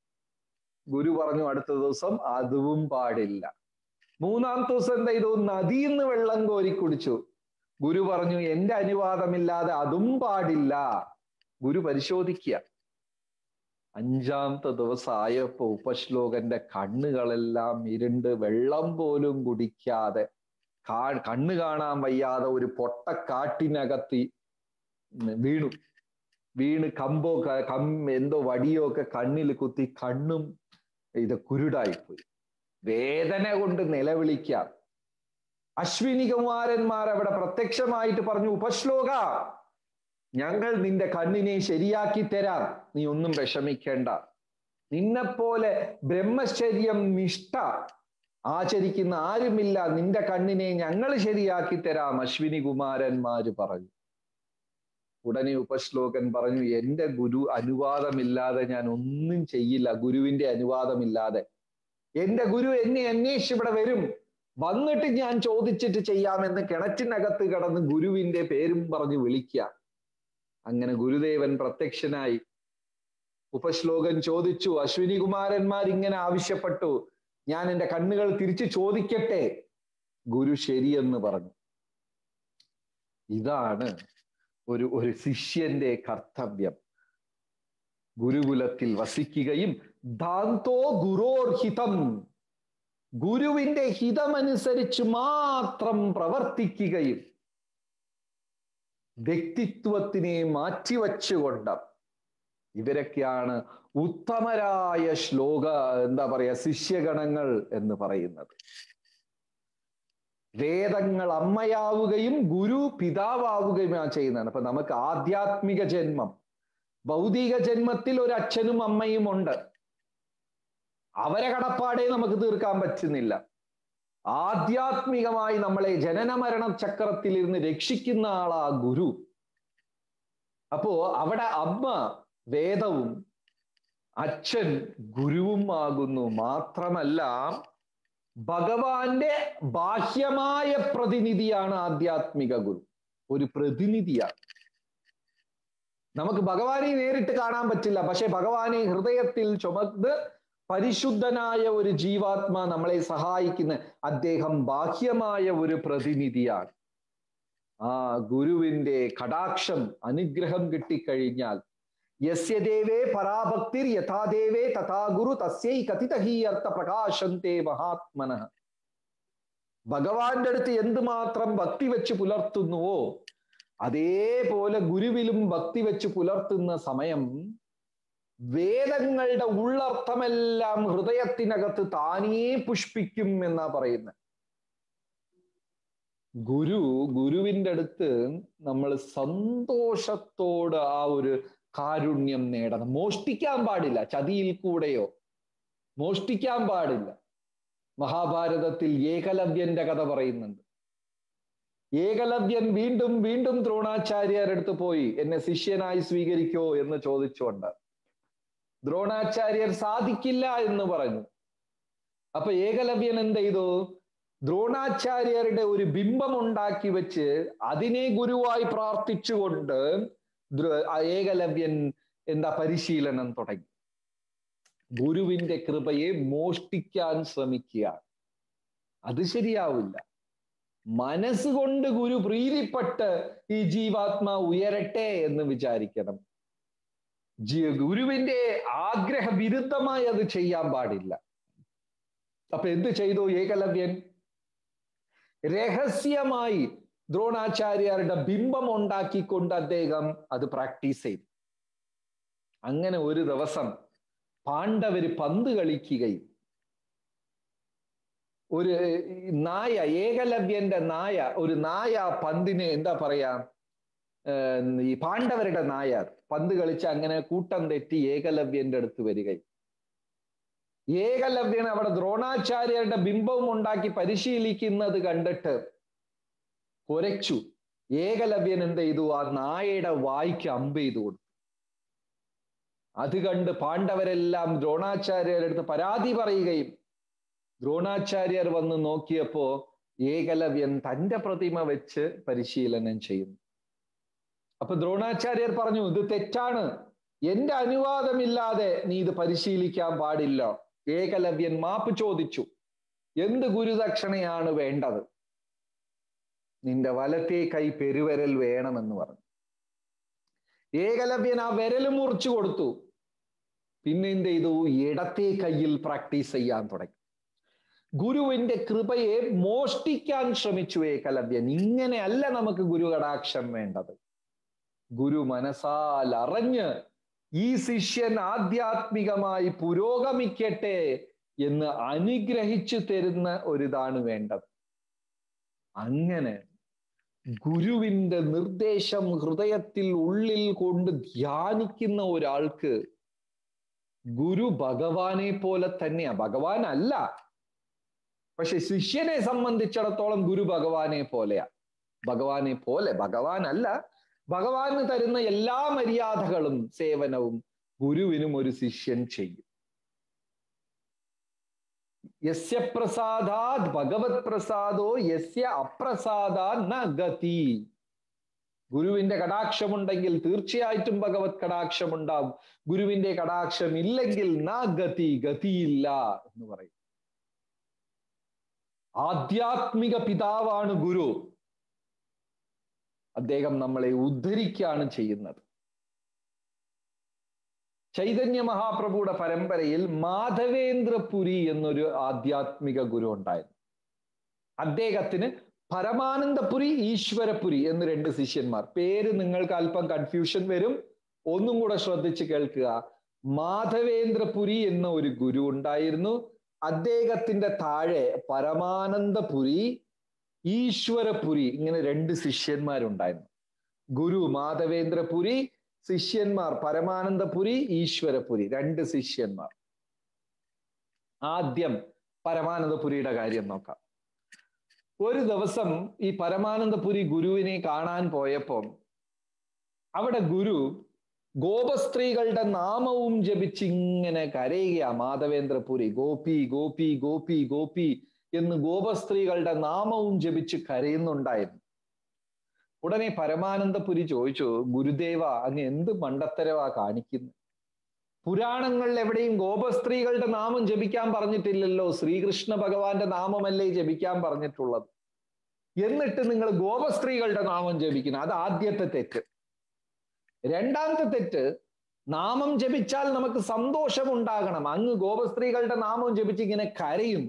ഗുരു പറഞ്ഞു അടുത്ത ദിവസം അതും പാടില്ല മൂന്നാമത്തെ ദിവസം എന്താ ചെയ്തു നദിയിൽ നിന്ന് വെള്ളം കോരി കുടിച്ചു ഗുരു പറഞ്ഞു എന്റെ അനുവാദമില്ലാതെ അതും പാടില്ല ഗുരു പരിശോധിക്കുക അഞ്ചാമത്തെ ദിവസം ആയപ്പോ ഉപശ്ലോകന്റെ കണ്ണുകളെല്ലാം ഇരുണ്ട് വെള്ളം പോലും കുടിക്കാതെ കാ കണ്ണ് കാണാൻ വയ്യാതെ ഒരു പൊട്ടക്കാട്ടിനകത്തി വീണു വീണ് കമ്പോ കം എന്തോ വടിയോ ഒക്കെ കണ്ണിൽ കുത്തി കണ്ണും ഇത് കുരുടായിപ്പോയി വേദന കൊണ്ട് നിലവിളിക്കാം അശ്വിനി കുമാരന്മാർ അവിടെ പ്രത്യക്ഷമായിട്ട് പറഞ്ഞു ഉപശ്ലോക ഞങ്ങൾ നിന്റെ കണ്ണിനെ ശരിയാക്കി തരാം നീ ഒന്നും വിഷമിക്കേണ്ട നിന്നെപ്പോലെ ബ്രഹ്മചര്യം നിഷ്ഠ ആചരിക്കുന്ന ആരുമില്ല നിന്റെ കണ്ണിനെ ഞങ്ങൾ ശരിയാക്കി തരാം അശ്വിനി കുമാരന്മാര് പറഞ്ഞു ഉടനെ ഉപശ്ലോകൻ പറഞ്ഞു എന്റെ ഗുരു അനുവാദമില്ലാതെ ഞാൻ ഒന്നും ചെയ്യില്ല ഗുരുവിന്റെ അനുവാദമില്ലാതെ എന്റെ ഗുരു എന്നെ അന്വേഷിച്ച് ഇവിടെ വരും വന്നിട്ട് ഞാൻ ചോദിച്ചിട്ട് ചെയ്യാമെന്ന് കിണറ്റിനകത്ത് കിടന്ന് ഗുരുവിന്റെ പേരും പറഞ്ഞ് വിളിക്കുക അങ്ങനെ ഗുരുദേവൻ പ്രത്യക്ഷനായി ഉപശ്ലോകൻ ചോദിച്ചു അശ്വിനി കുമാരന്മാർ ഇങ്ങനെ ആവശ്യപ്പെട്ടു ഞാൻ എൻ്റെ കണ്ണുകൾ തിരിച്ചു ചോദിക്കട്ടെ ഗുരു ശരിയെന്ന് പറഞ്ഞു ഇതാണ് ഒരു ഒരു ശിഷ്യന്റെ കർത്തവ്യം ഗുരുകുലത്തിൽ വസിക്കുകയും ദാന്തോ ഗുരോർഹിതം ഗുരുവിന്റെ ഹിതമനുസരിച്ച് മാത്രം പ്രവർത്തിക്കുകയും വ്യക്തിത്വത്തിനെ മാറ്റിവച്ചുകൊണ്ട് ഇവരൊക്കെയാണ് ഉത്തമരായ ശ്ലോക എന്താ പറയാ ശിഷ്യഗണങ്ങൾ എന്ന് പറയുന്നത് വേദങ്ങൾ അമ്മയാവുകയും ഗുരു പിതാവാവുകയും ചെയ്യുന്നതാണ് അപ്പൊ നമുക്ക് ആധ്യാത്മിക ജന്മം ഭൗതിക ജന്മത്തിൽ ഒരു അച്ഛനും അമ്മയും ഉണ്ട് അവരെ കടപ്പാടേ നമുക്ക് തീർക്കാൻ പറ്റുന്നില്ല ആധ്യാത്മികമായി നമ്മളെ ജനന മരണ ചക്രത്തിൽ ഇരുന്ന് രക്ഷിക്കുന്ന ആളാ ഗുരു അപ്പോ അവിടെ അമ്മ വേദവും അച്ഛൻ ഗുരുവും ആകുന്നു മാത്രമല്ല ഭഗവാന്റെ ബാഹ്യമായ പ്രതിനിധിയാണ് ആധ്യാത്മിക ഗുരു ഒരു പ്രതിനിധിയാണ് നമുക്ക് ഭഗവാനെ നേരിട്ട് കാണാൻ പറ്റില്ല പക്ഷെ ഭഗവാനെ ഹൃദയത്തിൽ ചുമന്ന് പരിശുദ്ധനായ ഒരു ജീവാത്മ നമ്മളെ സഹായിക്കുന്ന അദ്ദേഹം ബാഹ്യമായ ഒരു പ്രതിനിധിയാണ് ആ ഗുരുവിന്റെ കടാക്ഷം അനുഗ്രഹം കിട്ടിക്കഴിഞ്ഞാൽ യസ്യ ദേവേ പരാഭക്തിർ യഥാദേവേ തഥാ ഗുരു തസ്യൈ കഥിത ഹി അർത്ഥ പ്രകാശന്തേ മഹാത്മന ഭഗവാന്റെ അടുത്ത് എന്തുമാത്രം ഭക്തി വെച്ച് പുലർത്തുന്നുവോ അതേപോലെ ഗുരുവിലും ഭക്തി വെച്ച് പുലർത്തുന്ന സമയം വേദങ്ങളുടെ ഉള്ളർത്ഥമെല്ലാം ഹൃദയത്തിനകത്ത് താനേ പുഷ്പിക്കും എന്നാ പറയുന്നത് ഗുരു ഗുരുവിന്റെ അടുത്ത് നമ്മൾ സന്തോഷത്തോട് ആ ഒരു കാരുണ്യം നേടണം മോഷ്ടിക്കാൻ പാടില്ല ചതിയിൽ കൂടെയോ മോഷ്ടിക്കാൻ പാടില്ല മഹാഭാരതത്തിൽ ഏകലവ്യന്റെ കഥ പറയുന്നുണ്ട് ഏകലവ്യൻ വീണ്ടും വീണ്ടും ദ്രോണാചാര്യരടുത്ത് പോയി എന്നെ ശിഷ്യനായി സ്വീകരിക്കോ എന്ന് ചോദിച്ചുകൊണ്ട് ദ്രോണാചാര്യർ സാധിക്കില്ല എന്ന് പറഞ്ഞു അപ്പൊ ഏകലവ്യൻ എന്ത് ചെയ്തു ദ്രോണാചാര്യരുടെ ഒരു ബിംബം ഉണ്ടാക്കി വെച്ച് അതിനെ ഗുരുവായി പ്രാർത്ഥിച്ചുകൊണ്ട് ഏകലവ്യൻ എന്താ പരിശീലനം തുടങ്ങി ഗുരുവിന്റെ കൃപയെ മോഷ്ടിക്കാൻ ശ്രമിക്കുക അത് ശരിയാവില്ല മനസ്സുകൊണ്ട് ഗുരു പ്രീതിപ്പെട്ട് ഈ ജീവാത്മാ ഉയരട്ടെ എന്ന് വിചാരിക്കണം ഗുരുവിന്റെ ആഗ്രഹ വിരുദ്ധമായി അത് ചെയ്യാൻ പാടില്ല അപ്പൊ എന്ത് ചെയ്തു ഏകലവ്യൻ രഹസ്യമായി ദ്രോണാചാര്യരുടെ ബിംബം ഉണ്ടാക്കിക്കൊണ്ട് അദ്ദേഹം അത് പ്രാക്ടീസ് ചെയ്തു അങ്ങനെ ഒരു ദിവസം പാണ്ഡവര് പന്ത് കളിക്കുകയും ഒരു നായ ഏകലവ്യന്റെ നായ ഒരു നായ പന്തിന് എന്താ പറയാ ഈ പാണ്ഡവരുടെ നായ പന്ത് കളിച്ച് അങ്ങനെ കൂട്ടം തെറ്റി ഏകലവ്യന്റെ അടുത്ത് വരികയും ഏകലവ്യൻ അവിടെ ദ്രോണാചാര്യരുടെ ബിംബവും ഉണ്ടാക്കി പരിശീലിക്കുന്നത് കണ്ടിട്ട് കുരച്ചു ഏകലവ്യൻ എന്ത് ചെയ്തു ആ നായയുടെ വായിക്ക് അമ്പ് ചെയ്തു കൊടുത്തു അത് കണ്ട് പാണ്ഡവരെല്ലാം ദ്രോണാചാര്യരുടെ അടുത്ത് പരാതി പറയുകയും ദ്രോണാചാര്യർ വന്ന് നോക്കിയപ്പോ ഏകലവ്യൻ തന്റെ പ്രതിമ വെച്ച് പരിശീലനം ചെയ്യുന്നു അപ്പൊ ദ്രോണാചാര്യർ പറഞ്ഞു ഇത് തെറ്റാണ് എന്റെ അനുവാദമില്ലാതെ നീ ഇത് പരിശീലിക്കാൻ പാടില്ല ഏകലവ്യൻ മാപ്പ് ചോദിച്ചു എന്ത് ഗുരുദക്ഷിണയാണ് വേണ്ടത് നിന്റെ വലത്തെ കൈ പെരുവരൽ വേണമെന്ന് പറഞ്ഞു ഏകലവ്യൻ ആ വിരൽ മുറിച്ചു കൊടുത്തു പിന്നെ എന്ത് ചെയ്തു ഇടത്തെ കയ്യിൽ പ്രാക്ടീസ് ചെയ്യാൻ തുടങ്ങി ഗുരുവിന്റെ കൃപയെ മോഷ്ടിക്കാൻ ശ്രമിച്ചു ഏകലവ്യൻ ഇങ്ങനെയല്ല നമുക്ക് ഗുരു കടാക്ഷം വേണ്ടത് ഗുരു മനസ്സാൽ അറിഞ്ഞ് ഈ ശിഷ്യൻ ആധ്യാത്മികമായി പുരോഗമിക്കട്ടെ എന്ന് അനുഗ്രഹിച്ചു തരുന്ന ഒരിതാണ് വേണ്ടത് അങ്ങനെ ഗുരുവിന്റെ നിർദ്ദേശം ഹൃദയത്തിൽ ഉള്ളിൽ കൊണ്ട് ധ്യാനിക്കുന്ന ഒരാൾക്ക് ഗുരു ഭഗവാനെ പോലെ തന്നെയാ ഭഗവാൻ അല്ല പക്ഷെ ശിഷ്യനെ സംബന്ധിച്ചിടത്തോളം ഗുരു ഭഗവാനെ പോലെയാ ഭഗവാനെ പോലെ ഭഗവാൻ അല്ല ഭഗവാന് തരുന്ന എല്ലാ മര്യാദകളും സേവനവും ഗുരുവിനും ഒരു ശിഷ്യൻ ചെയ്യും യസ്യ പ്രസാദാത് ഭഗവത് പ്രസാദോ യസ്യ അപ്രസാദാ ന ഗതി ഗുരുവിന്റെ കടാക്ഷമുണ്ടെങ്കിൽ തീർച്ചയായിട്ടും ഭഗവത് കടാക്ഷമുണ്ടാവും ഗുരുവിന്റെ കടാക്ഷം ഇല്ലെങ്കിൽ നാ ഗതി ഗതിയില്ല എന്ന് പറയും ആധ്യാത്മിക പിതാവാണ് ഗുരു അദ്ദേഹം നമ്മളെ ഉദ്ധരിക്കുകയാണ് ചെയ്യുന്നത് ചൈതന്യ മഹാപ്രഭുയുടെ പരമ്പരയിൽ മാധവേന്ദ്രപുരി എന്നൊരു ആധ്യാത്മിക ഗുരു ഉണ്ടായിരുന്നു അദ്ദേഹത്തിന് പരമാനന്ദപുരി ഈശ്വരപുരി എന്ന് രണ്ട് ശിഷ്യന്മാർ പേര് നിങ്ങൾക്ക് അല്പം കൺഫ്യൂഷൻ വരും ഒന്നും കൂടെ ശ്രദ്ധിച്ച് കേൾക്കുക മാധവേന്ദ്രപുരി എന്ന ഒരു ഗുരു ഉണ്ടായിരുന്നു അദ്ദേഹത്തിന്റെ താഴെ പരമാനന്ദപുരി ഈശ്വരപുരി ഇങ്ങനെ രണ്ട് ശിഷ്യന്മാരുണ്ടായിരുന്നു ഗുരു മാധവേന്ദ്രപുരി ശിഷ്യന്മാർ പരമാനന്ദപുരി ഈശ്വരപുരി രണ്ട് ശിഷ്യന്മാർ ആദ്യം പരമാനന്ദപുരിയുടെ കാര്യം നോക്കാം ഒരു ദിവസം ഈ പരമാനന്ദപുരി ഗുരുവിനെ കാണാൻ പോയപ്പോൾ അവിടെ ഗുരു ഗോപസ്ത്രീകളുടെ നാമവും ജപിച്ച് ഇങ്ങനെ കരയുക മാധവേന്ദ്രപുരി ഗോപി ഗോപി ഗോപി ഗോപി എന്ന് ഗോപസ്ത്രീകളുടെ നാമവും ജപിച്ച് കരയുന്നുണ്ടായിരുന്നു ഉടനെ പരമാനന്ദപുരി ചോദിച്ചു ഗുരുദേവ അങ്ങ് എന്ത് മണ്ടത്തരവാ കാണിക്കുന്നു പുരാണങ്ങളിൽ എവിടെയും ഗോപസ്ത്രീകളുടെ നാമം ജപിക്കാൻ പറഞ്ഞിട്ടില്ലല്ലോ ശ്രീകൃഷ്ണ ഭഗവാന്റെ നാമമല്ലേ ജപിക്കാൻ പറഞ്ഞിട്ടുള്ളത് എന്നിട്ട് നിങ്ങൾ ഗോപസ്ത്രീകളുടെ നാമം ജപിക്കുന്നു അത് ആദ്യത്തെ തെറ്റ് രണ്ടാമത്തെ തെറ്റ് നാമം ജപിച്ചാൽ നമുക്ക് സന്തോഷം ഉണ്ടാകണം അങ്ങ് ഗോപസ്ത്രീകളുടെ നാമം ജപിച്ച് ഇങ്ങനെ കരയും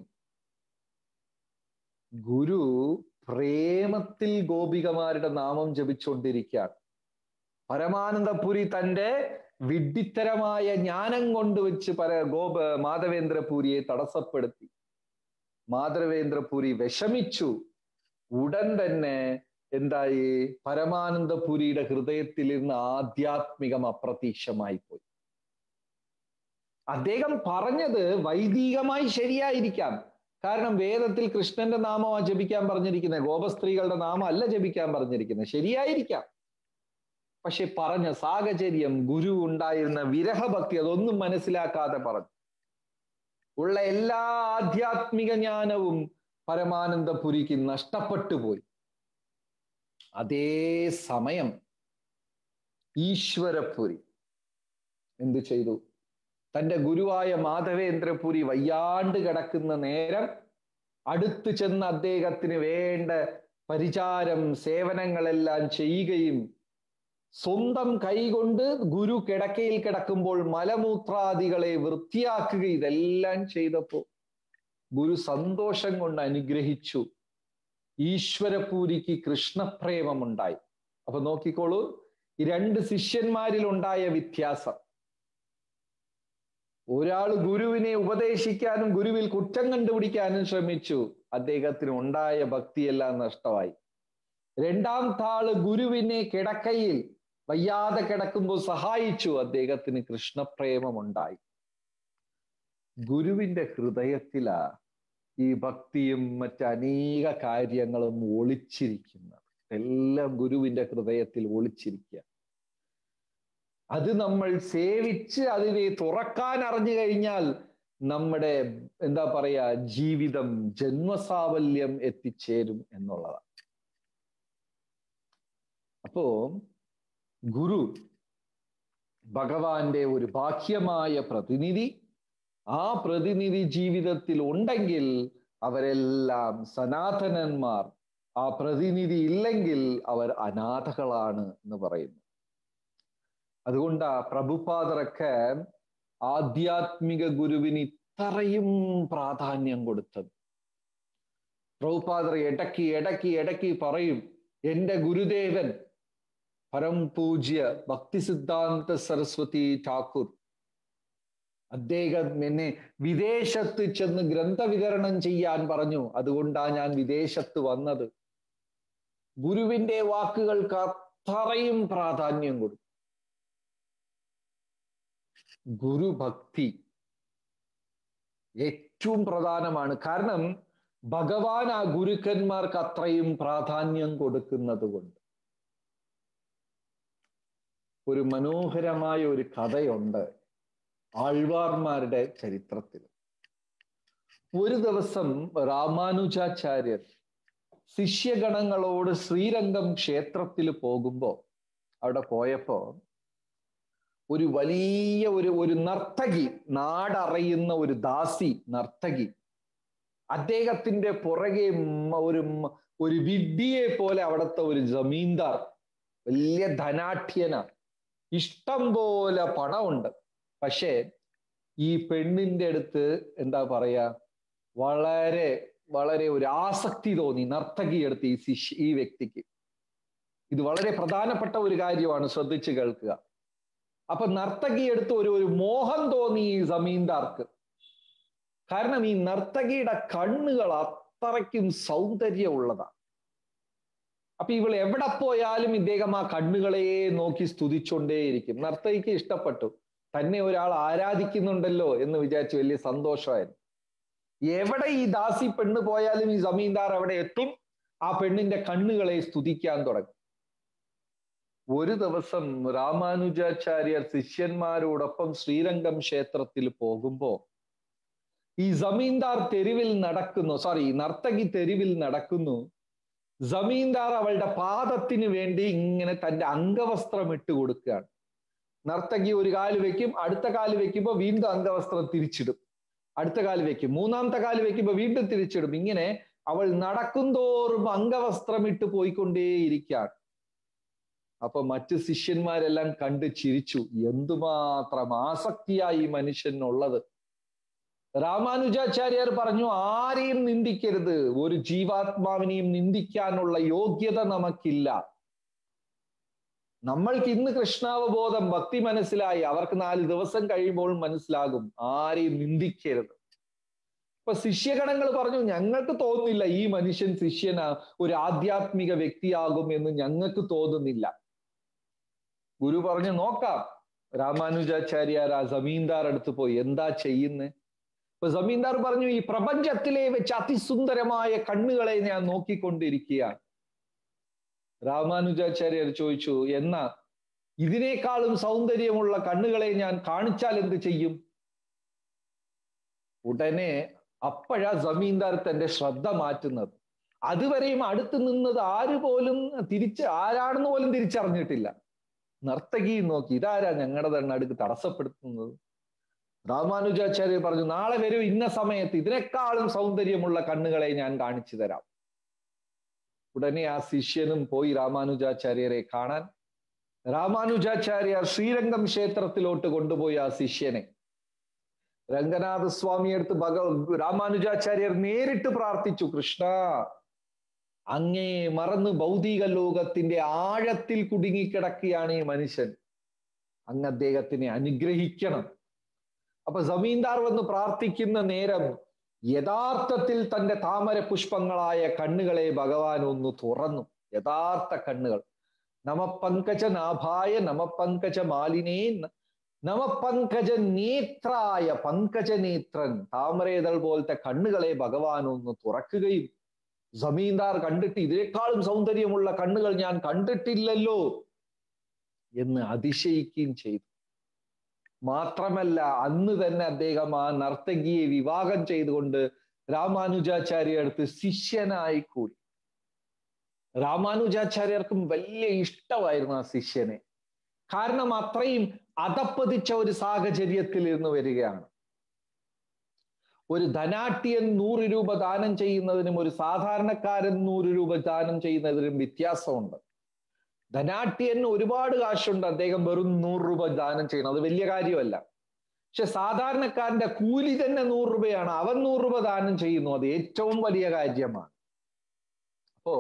ഗുരു പ്രേമത്തിൽ ഗോപികമാരുടെ നാമം ജപിച്ചുകൊണ്ടിരിക്കുകയാണ് പരമാനന്ദപുരി തന്റെ വിഡ്ഢിത്തരമായ ജ്ഞാനം കൊണ്ട് വെച്ച് പര ഗോപ മാധവേന്ദ്രപുരിയെ തടസ്സപ്പെടുത്തി മാധവേന്ദ്രപുരി വിഷമിച്ചു ഉടൻ തന്നെ എന്തായി പരമാനന്ദപുരിയുടെ ഹൃദയത്തിൽ ഇരുന്ന് ആധ്യാത്മികം അപ്രതീക്ഷമായി പോയി അദ്ദേഹം പറഞ്ഞത് വൈദികമായി ശരിയായിരിക്കാം കാരണം വേദത്തിൽ കൃഷ്ണന്റെ നാമമാണ് ജപിക്കാൻ പറഞ്ഞിരിക്കുന്നത് ഗോപസ്ത്രീകളുടെ നാമം അല്ല ജപിക്കാൻ പറഞ്ഞിരിക്കുന്നത് ശരിയായിരിക്കാം പക്ഷെ പറഞ്ഞ സാഹചര്യം ഗുരു ഉണ്ടായിരുന്ന വിരഹഭക്തി അതൊന്നും മനസ്സിലാക്കാതെ പറഞ്ഞു ഉള്ള എല്ലാ ആധ്യാത്മിക ജ്ഞാനവും പരമാനന്ദപുരിക്ക് നഷ്ടപ്പെട്ടു പോയി അതേ സമയം ഈശ്വരപുരി എന്തു ചെയ്തു തന്റെ ഗുരുവായ മാധവേന്ദ്രപുരി വയ്യാണ്ട് കിടക്കുന്ന നേരം അടുത്തു ചെന്ന് അദ്ദേഹത്തിന് വേണ്ട പരിചാരം സേവനങ്ങളെല്ലാം ചെയ്യുകയും സ്വന്തം കൈകൊണ്ട് ഗുരു കിടക്കയിൽ കിടക്കുമ്പോൾ മലമൂത്രാദികളെ വൃത്തിയാക്കുക ഇതെല്ലാം ചെയ്തപ്പോ ഗുരു സന്തോഷം കൊണ്ട് അനുഗ്രഹിച്ചു ഈശ്വരപൂരിക്ക് കൃഷ്ണപ്രേമമുണ്ടായി അപ്പൊ നോക്കിക്കോളൂ ഈ രണ്ട് ശിഷ്യന്മാരിൽ ഉണ്ടായ വ്യത്യാസം ഒരാൾ ഗുരുവിനെ ഉപദേശിക്കാനും ഗുരുവിൽ കുറ്റം കണ്ടുപിടിക്കാനും ശ്രമിച്ചു അദ്ദേഹത്തിന് ഉണ്ടായ ഭക്തിയെല്ലാം നഷ്ടമായി രണ്ടാമത്തെ ആള് ഗുരുവിനെ കിടക്കയിൽ വയ്യാതെ കിടക്കുമ്പോൾ സഹായിച്ചു അദ്ദേഹത്തിന് കൃഷ്ണപ്രേമമുണ്ടായി ഗുരുവിന്റെ ഹൃദയത്തിലാ ഈ ഭക്തിയും മറ്റനേക കാര്യങ്ങളും ഒളിച്ചിരിക്കുന്നത് എല്ലാം ഗുരുവിന്റെ ഹൃദയത്തിൽ ഒളിച്ചിരിക്കുക അത് നമ്മൾ സേവിച്ച് അതിനെ തുറക്കാൻ അറിഞ്ഞു കഴിഞ്ഞാൽ നമ്മുടെ എന്താ പറയാ ജീവിതം ജന്മസാവല്യം എത്തിച്ചേരും എന്നുള്ളതാണ് അപ്പോ ഗുരു ഭഗവാന്റെ ഒരു ബാഹ്യമായ പ്രതിനിധി ആ പ്രതിനിധി ജീവിതത്തിൽ ഉണ്ടെങ്കിൽ അവരെല്ലാം സനാതനന്മാർ ആ പ്രതിനിധി ഇല്ലെങ്കിൽ അവർ അനാഥകളാണ് എന്ന് പറയുന്നു അതുകൊണ്ടാ പ്രഭുപാദറൊക്കെ ആധ്യാത്മിക ഗുരുവിന് ഇത്രയും പ്രാധാന്യം കൊടുത്തത് പ്രഭുപാദർ ഇടയ്ക്ക് ഇടയ്ക്ക് ഇടയ്ക്ക് പറയും എന്റെ ഗുരുദേവൻ പരം പൂജ്യ ഭക്തി സിദ്ധാന്ത സരസ്വതി ഠാക്കൂർ അദ്ദേഹം എന്നെ വിദേശത്ത് ചെന്ന് ഗ്രന്ഥവിതരണം ചെയ്യാൻ പറഞ്ഞു അതുകൊണ്ടാ ഞാൻ വിദേശത്ത് വന്നത് ഗുരുവിന്റെ വാക്കുകൾക്ക് അത്രയും പ്രാധാന്യം കൊടുത്തു ഗുരുഭക്തി ഏറ്റവും പ്രധാനമാണ് കാരണം ഭഗവാൻ ആ ഗുരുക്കന്മാർക്ക് അത്രയും പ്രാധാന്യം കൊടുക്കുന്നത് കൊണ്ട് ഒരു മനോഹരമായ ഒരു കഥയുണ്ട് ആൾവാർമാരുടെ ചരിത്രത്തിൽ ഒരു ദിവസം രാമാനുജാചാര്യർ ശിഷ്യഗണങ്ങളോട് ശ്രീരംഗം ക്ഷേത്രത്തിൽ പോകുമ്പോ അവിടെ പോയപ്പോ ഒരു വലിയ ഒരു ഒരു നർത്തകി നാടറിയുന്ന ഒരു ദാസി നർത്തകി അദ്ദേഹത്തിന്റെ പുറകെ ഒരു ഒരു വിഡ്ഢിയെ പോലെ അവിടുത്തെ ഒരു ജമീന്ദാർ വലിയ ധനാഠ്യന ഇഷ്ടം പോലെ പണമുണ്ട് പക്ഷേ ഈ പെണ്ണിന്റെ അടുത്ത് എന്താ പറയാ വളരെ വളരെ ഒരു ആസക്തി തോന്നി നർത്തകി എടുത്ത് ഈ ശിഷ്യ ഈ വ്യക്തിക്ക് ഇത് വളരെ പ്രധാനപ്പെട്ട ഒരു കാര്യമാണ് ശ്രദ്ധിച്ചു കേൾക്കുക അപ്പൊ നർത്തകി എടുത്ത് ഒരു ഒരു മോഹം തോന്നി ഈ ജമീന്ദാർക്ക് കാരണം ഈ നർത്തകിയുടെ കണ്ണുകൾ അത്രയ്ക്കും സൗന്ദര്യമുള്ളതാണ് അപ്പൊ ഇവൾ എവിടെ പോയാലും ഇദ്ദേഹം ആ കണ്ണുകളെ നോക്കി സ്തുതിച്ചുകൊണ്ടേയിരിക്കും നർത്തകിക്ക് ഇഷ്ടപ്പെട്ടു തന്നെ ഒരാൾ ആരാധിക്കുന്നുണ്ടല്ലോ എന്ന് വിചാരിച്ച് വലിയ സന്തോഷമായിരുന്നു എവിടെ ഈ ദാസി പെണ്ണ് പോയാലും ഈ ജമീന്ദാർ അവിടെ എത്തും ആ പെണ്ണിന്റെ കണ്ണുകളെ സ്തുതിക്കാൻ തുടങ്ങും ഒരു ദിവസം രാമാനുജാചാര്യർ ശിഷ്യന്മാരോടൊപ്പം ശ്രീരംഗം ക്ഷേത്രത്തിൽ പോകുമ്പോ ഈ ജമീന്ദാർ തെരുവിൽ നടക്കുന്നു സോറി നർത്തകി തെരുവിൽ നടക്കുന്നു ജമീന്ദാർ അവളുടെ പാദത്തിന് വേണ്ടി ഇങ്ങനെ തന്റെ അംഗവസ്ത്രം ഇട്ട് കൊടുക്കുകയാണ് നർത്തകി ഒരു കാല് വെക്കും അടുത്ത കാല് വെക്കുമ്പോൾ വീണ്ടും അംഗവസ്ത്രം തിരിച്ചിടും അടുത്ത കാല് വെക്കും മൂന്നാമത്തെ കാല് വെക്കുമ്പോൾ വീണ്ടും തിരിച്ചിടും ഇങ്ങനെ അവൾ നടക്കുന്തോറും അംഗവസ്ത്രം ഇട്ട് പോയിക്കൊണ്ടേയിരിക്കുകയാണ് അപ്പൊ മറ്റു ശിഷ്യന്മാരെല്ലാം കണ്ട് ചിരിച്ചു എന്തുമാത്രം ആസക്തിയായി ഈ മനുഷ്യനുള്ളത് രാമാനുജാചാര്യർ പറഞ്ഞു ആരെയും നിന്ദിക്കരുത് ഒരു ജീവാത്മാവിനെയും നിന്ദിക്കാനുള്ള യോഗ്യത നമുക്കില്ല നമ്മൾക്ക് ഇന്ന് കൃഷ്ണാവബോധം ഭക്തി മനസ്സിലായി അവർക്ക് നാല് ദിവസം കഴിയുമ്പോൾ മനസ്സിലാകും ആരെയും നിന്ദിക്കരുത് ഇപ്പൊ ശിഷ്യഗണങ്ങൾ പറഞ്ഞു ഞങ്ങൾക്ക് തോന്നുന്നില്ല ഈ മനുഷ്യൻ ശിഷ്യന ഒരു ആധ്യാത്മിക വ്യക്തിയാകും എന്ന് ഞങ്ങൾക്ക് തോന്നുന്നില്ല ഗുരു പറഞ്ഞു നോക്കാം രാമാനുജാചാര്യാർ ആ ജമീന്ദാർ അടുത്ത് പോയി എന്താ ചെയ്യുന്നേ ഇപ്പൊ ജമീന്ദാർ പറഞ്ഞു ഈ പ്രപഞ്ചത്തിലെ വെച്ച് അതിസുന്ദരമായ കണ്ണുകളെ ഞാൻ നോക്കിക്കൊണ്ടിരിക്കുകയാണ് രാമാനുജാചാര്യർ ചോദിച്ചു എന്നാ ഇതിനേക്കാളും സൗന്ദര്യമുള്ള കണ്ണുകളെ ഞാൻ കാണിച്ചാൽ എന്ത് ചെയ്യും ഉടനെ അപ്പോഴാ ജമീന്ദാർ തന്റെ ശ്രദ്ധ മാറ്റുന്നത് അതുവരെയും അടുത്ത് നിന്നത് ആര് പോലും തിരിച്ച് ആരാണെന്ന് പോലും തിരിച്ചറിഞ്ഞിട്ടില്ല നർത്തകി നോക്കി ഇതാരാ ഞങ്ങളുടെ തന്നെ അടുക്ക് തടസ്സപ്പെടുത്തുന്നത് രാമാനുജാചാര്യ പറഞ്ഞു നാളെ വരും ഇന്ന സമയത്ത് ഇതിനേക്കാളും സൗന്ദര്യമുള്ള കണ്ണുകളെ ഞാൻ കാണിച്ചു തരാം ഉടനെ ആ ശിഷ്യനും പോയി രാമാനുജാചാര്യരെ കാണാൻ രാമാനുജാചാര്യ ശ്രീരംഗം ക്ഷേത്രത്തിലോട്ട് കൊണ്ടുപോയി ആ ശിഷ്യനെ രംഗനാഥ സ്വാമി അടുത്ത് ഭഗ രാമാനുജാചാര്യർ നേരിട്ട് പ്രാർത്ഥിച്ചു കൃഷ്ണ അങ്ങേ മറന്ന് ഭൗതിക ലോകത്തിന്റെ ആഴത്തിൽ കുടുങ്ങിക്കിടക്കുകയാണ് ഈ മനുഷ്യൻ അങ്ങ് അദ്ദേഹത്തിനെ അനുഗ്രഹിക്കണം അപ്പൊ ജമീന്ദാർ വന്ന് പ്രാർത്ഥിക്കുന്ന നേരം യഥാർത്ഥത്തിൽ തന്റെ താമര പുഷ്പങ്ങളായ കണ്ണുകളെ ഭഗവാൻ ഒന്ന് തുറന്നു യഥാർത്ഥ കണ്ണുകൾ നമപങ്കജ നാഭായ നമപങ്കജ മാലിനേ നമപങ്കജ നേത്രായ പങ്കജനേത്രൻ താമരേതൾ പോലത്തെ കണ്ണുകളെ ഭഗവാൻ ഒന്ന് തുറക്കുകയും ജമീന്ദാർ കണ്ടിട്ട് ഇതിനേക്കാളും സൗന്ദര്യമുള്ള കണ്ണുകൾ ഞാൻ കണ്ടിട്ടില്ലല്ലോ എന്ന് അതിശയിക്കുകയും ചെയ്തു മാത്രമല്ല അന്ന് തന്നെ അദ്ദേഹം ആ നർത്തകിയെ വിവാഹം ചെയ്തുകൊണ്ട് രാമാനുജാചാര്യ അടുത്ത് ശിഷ്യനായി കൂടി രാമാനുജാചാര്യർക്കും വലിയ ഇഷ്ടമായിരുന്നു ആ ശിഷ്യനെ കാരണം അത്രയും അതപ്പതിച്ച ഒരു സാഹചര്യത്തിൽ ഇരുന്ന് വരികയാണ് ഒരു ധനാട്യൻ നൂറ് രൂപ ദാനം ചെയ്യുന്നതിനും ഒരു സാധാരണക്കാരൻ നൂറ് രൂപ ദാനം ചെയ്യുന്നതിനും വ്യത്യാസമുണ്ട് ധനാട്യൻ ഒരുപാട് കാശുണ്ട് അദ്ദേഹം വെറും നൂറ് രൂപ ദാനം ചെയ്യണം അത് വലിയ കാര്യമല്ല പക്ഷെ സാധാരണക്കാരന്റെ കൂലി തന്നെ നൂറ് രൂപയാണ് അവൻ നൂറ് രൂപ ദാനം ചെയ്യുന്നു അത് ഏറ്റവും വലിയ കാര്യമാണ് അപ്പോ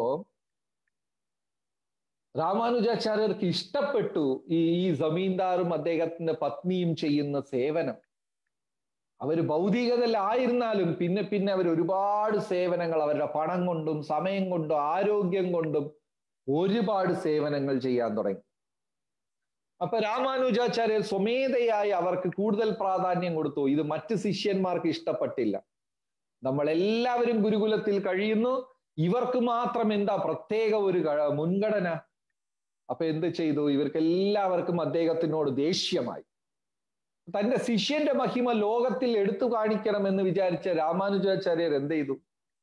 രാമാനുജാചാര്യർക്ക് ഇഷ്ടപ്പെട്ടു ഈ ഈ ജമീന്ദാറും അദ്ദേഹത്തിന്റെ പത്നിയും ചെയ്യുന്ന സേവനം അവർ ഭൗതികതയിലായിരുന്നാലും പിന്നെ പിന്നെ അവർ ഒരുപാട് സേവനങ്ങൾ അവരുടെ പണം കൊണ്ടും സമയം കൊണ്ടും ആരോഗ്യം കൊണ്ടും ഒരുപാട് സേവനങ്ങൾ ചെയ്യാൻ തുടങ്ങി അപ്പൊ രാമാനുജാചാര്യർ സ്വമേധയായി അവർക്ക് കൂടുതൽ പ്രാധാന്യം കൊടുത്തു ഇത് മറ്റ് ശിഷ്യന്മാർക്ക് ഇഷ്ടപ്പെട്ടില്ല നമ്മൾ എല്ലാവരും ഗുരുകുലത്തിൽ കഴിയുന്നു ഇവർക്ക് മാത്രം എന്താ പ്രത്യേക ഒരു മുൻഗണന അപ്പൊ എന്ത് ചെയ്തു ഇവർക്ക് എല്ലാവർക്കും അദ്ദേഹത്തിനോട് ദേഷ്യമായി തന്റെ ശിഷ്യന്റെ മഹിമ ലോകത്തിൽ എടുത്തു കാണിക്കണം എന്ന് വിചാരിച്ച രാമാനുജാചാര്യർ എന്ത് ചെയ്തു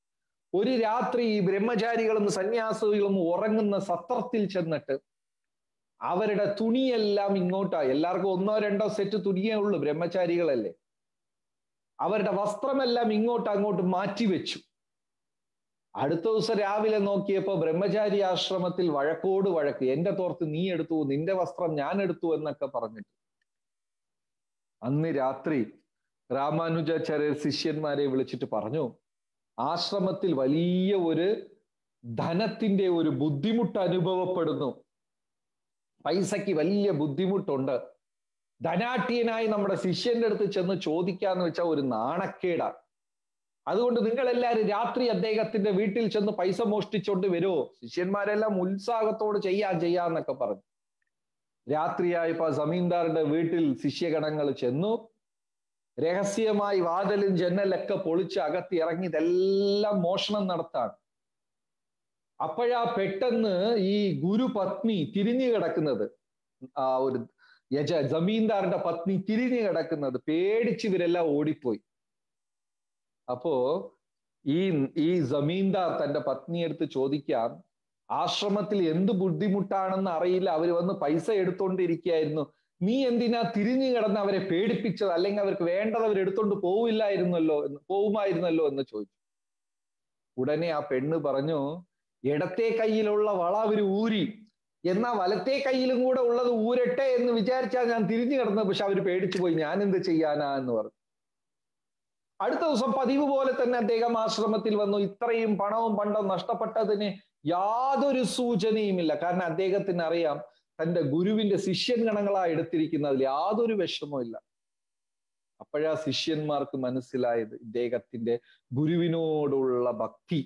ഒരു രാത്രി ഈ ബ്രഹ്മചാരികളും സന്യാസികളും ഉറങ്ങുന്ന സത്രത്തിൽ ചെന്നിട്ട് അവരുടെ തുണിയെല്ലാം ഇങ്ങോട്ടാ എല്ലാവർക്കും ഒന്നോ രണ്ടോ സെറ്റ് തുണിയേ ഉള്ളൂ ബ്രഹ്മചാരികളല്ലേ അവരുടെ വസ്ത്രമെല്ലാം ഇങ്ങോട്ട് അങ്ങോട്ട് മാറ്റിവെച്ചു അടുത്ത ദിവസം രാവിലെ നോക്കിയപ്പോ ബ്രഹ്മചാരി ആശ്രമത്തിൽ വഴക്കോട് വഴക്ക് എന്റെ തോർത്ത് നീ എടുത്തു നിന്റെ വസ്ത്രം ഞാൻ എടുത്തു എന്നൊക്കെ പറഞ്ഞിട്ട് അന്ന് രാത്രി രാമാനുജാചാര്യ ശിഷ്യന്മാരെ വിളിച്ചിട്ട് പറഞ്ഞു ആശ്രമത്തിൽ വലിയ ഒരു ധനത്തിന്റെ ഒരു ബുദ്ധിമുട്ട് അനുഭവപ്പെടുന്നു പൈസയ്ക്ക് വലിയ ബുദ്ധിമുട്ടുണ്ട് ധനാട്യനായി നമ്മുടെ ശിഷ്യന്റെ അടുത്ത് ചെന്ന് ചോദിക്കാന്ന് വെച്ചാൽ ഒരു നാണക്കേടാണ് അതുകൊണ്ട് നിങ്ങൾ എല്ലാവരും രാത്രി അദ്ദേഹത്തിന്റെ വീട്ടിൽ ചെന്ന് പൈസ മോഷ്ടിച്ചോണ്ട് വരുമോ ശിഷ്യന്മാരെല്ലാം ഉത്സാഹത്തോട് ചെയ്യാൻ ചെയ്യാന്നൊക്കെ പറഞ്ഞു രാത്രിയായപ്പോ ജമീന്ദാറിന്റെ വീട്ടിൽ ശിഷ്യഗണങ്ങൾ ചെന്നു രഹസ്യമായി വാതിലും ജനലൊക്കെ പൊളിച്ച് അകത്ത് ഇറങ്ങി ഇതെല്ലാം മോഷണം നടത്താണ് അപ്പോഴാ പെട്ടെന്ന് ഈ ഗുരുപത്നി തിരിഞ്ഞു കിടക്കുന്നത് ആ ഒരു യജ ജമീന്ദാറിന്റെ പത്നി തിരിഞ്ഞു കിടക്കുന്നത് പേടിച്ച് ഇവരെല്ലാം ഓടിപ്പോയി അപ്പോ ഈ ഈ ജമീന്ദാർ തന്റെ പത്നിയെടുത്ത് ചോദിക്കാം ആശ്രമത്തിൽ എന്ത് ബുദ്ധിമുട്ടാണെന്ന് അറിയില്ല അവര് വന്ന് പൈസ എടുത്തോണ്ടിരിക്കുകയായിരുന്നു നീ എന്തിനാ തിരിഞ്ഞു കിടന്ന് അവരെ പേടിപ്പിച്ചത് അല്ലെങ്കിൽ അവർക്ക് വേണ്ടത് അവർ എടുത്തോണ്ട് പോവില്ലായിരുന്നല്ലോ എന്ന് പോവുമായിരുന്നല്ലോ എന്ന് ചോദിച്ചു ഉടനെ ആ പെണ്ണ് പറഞ്ഞു ഇടത്തെ കയ്യിലുള്ള വള അവര് ഊരി എന്നാ വലത്തെ കയ്യിലും കൂടെ ഉള്ളത് ഊരട്ടെ എന്ന് വിചാരിച്ചാൽ ഞാൻ തിരിഞ്ഞു കിടന്നത് പക്ഷെ അവര് പേടിച്ചു പോയി ഞാൻ എന്ത് ചെയ്യാനാ എന്ന് പറഞ്ഞു അടുത്ത ദിവസം പതിവ് പോലെ തന്നെ അദ്ദേഹം ആശ്രമത്തിൽ വന്നു ഇത്രയും പണവും പണ്ടം നഷ്ടപ്പെട്ടതിന് യാതൊരു സൂചനയുമില്ല കാരണം അദ്ദേഹത്തിന് അറിയാം തന്റെ ഗുരുവിന്റെ ശിഷ്യൻ ഗണങ്ങളാ എടുത്തിരിക്കുന്നതിൽ യാതൊരു വിഷമവും അപ്പോഴാ ശിഷ്യന്മാർക്ക് മനസ്സിലായത് ഇദ്ദേഹത്തിന്റെ ഗുരുവിനോടുള്ള ഭക്തി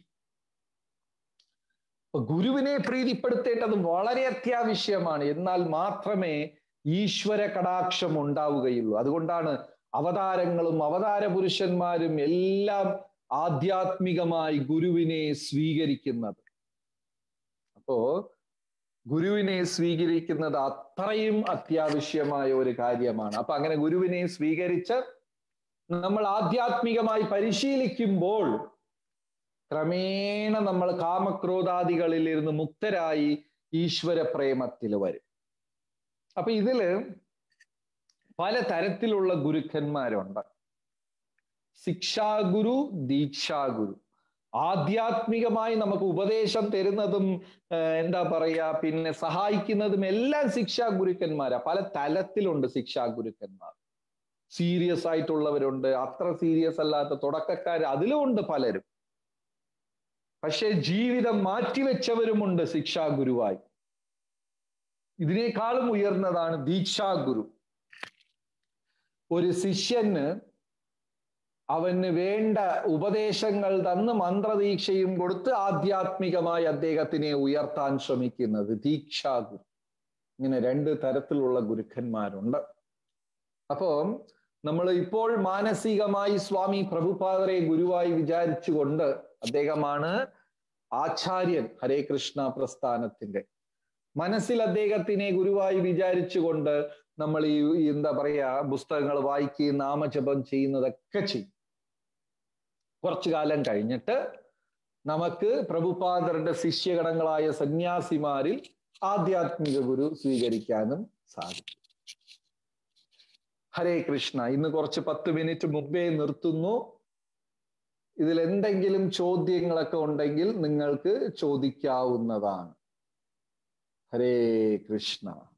ഗുരുവിനെ പ്രീതിപ്പെടുത്തേണ്ടത് വളരെ അത്യാവശ്യമാണ് എന്നാൽ മാത്രമേ ഈശ്വര കടാക്ഷം ഉണ്ടാവുകയുള്ളൂ അതുകൊണ്ടാണ് അവതാരങ്ങളും അവതാര പുരുഷന്മാരും എല്ലാം ആധ്യാത്മികമായി ഗുരുവിനെ സ്വീകരിക്കുന്നത് അപ്പോ ഗുരുവിനെ സ്വീകരിക്കുന്നത് അത്രയും അത്യാവശ്യമായ ഒരു കാര്യമാണ് അപ്പൊ അങ്ങനെ ഗുരുവിനെ സ്വീകരിച്ച് നമ്മൾ ആധ്യാത്മികമായി പരിശീലിക്കുമ്പോൾ ക്രമേണ നമ്മൾ കാമക്രോധാദികളിൽ ഇരുന്ന് മുക്തരായി ഈശ്വര പ്രേമത്തിൽ വരും അപ്പൊ ഇതില് പല തരത്തിലുള്ള ഗുരുക്കന്മാരുണ്ട് ശിക്ഷാഗുരു ദീക്ഷാഗുരു ആധ്യാത്മികമായി നമുക്ക് ഉപദേശം തരുന്നതും എന്താ പറയാ പിന്നെ സഹായിക്കുന്നതും എല്ലാം ശിക്ഷാ ഗുരുക്കന്മാരാ പല തലത്തിലുണ്ട് ശിക്ഷാ ഗുരുക്കന്മാർ സീരിയസ് ആയിട്ടുള്ളവരുണ്ട് അത്ര സീരിയസ് അല്ലാത്ത തുടക്കക്കാർ അതിലുമുണ്ട് പലരും പക്ഷെ ജീവിതം മാറ്റിവെച്ചവരുമുണ്ട് ശിക്ഷാ ഗുരുവായി ഇതിനേക്കാളും ഉയർന്നതാണ് ദീക്ഷാഗുരു ഒരു ശിഷ്യന് അവന് വേണ്ട ഉപദേശങ്ങൾ തന്ന് മന്ത്രദീക്ഷയും കൊടുത്ത് ആധ്യാത്മികമായി അദ്ദേഹത്തിനെ ഉയർത്താൻ ശ്രമിക്കുന്നത് ദീക്ഷാഗുരു ഇങ്ങനെ രണ്ട് തരത്തിലുള്ള ഗുരുക്കന്മാരുണ്ട് അപ്പോ നമ്മൾ ഇപ്പോൾ മാനസികമായി സ്വാമി പ്രഭുപാദരെ ഗുരുവായി വിചാരിച്ചുകൊണ്ട് അദ്ദേഹമാണ് ആചാര്യൻ ഹരേ കൃഷ്ണ പ്രസ്ഥാനത്തിന്റെ മനസ്സിൽ അദ്ദേഹത്തിനെ ഗുരുവായി വിചാരിച്ചുകൊണ്ട് നമ്മൾ ഈ എന്താ പറയാ പുസ്തകങ്ങൾ വായിക്കുകയും നാമജപം ചെയ്യുന്നതൊക്കെ ചെയ്യും കുറച്ചു കാലം കഴിഞ്ഞിട്ട് നമുക്ക് പ്രഭുപാദരുടെ ശിഷ്യഗണങ്ങളായ സന്യാസിമാരിൽ ആധ്യാത്മിക ഗുരു സ്വീകരിക്കാനും സാധിക്കും ഹരേ കൃഷ്ണ ഇന്ന് കുറച്ച് പത്ത് മിനിറ്റ് മുമ്പേ നിർത്തുന്നു ഇതിൽ എന്തെങ്കിലും ചോദ്യങ്ങളൊക്കെ ഉണ്ടെങ്കിൽ നിങ്ങൾക്ക് ചോദിക്കാവുന്നതാണ് ഹരേ കൃഷ്ണ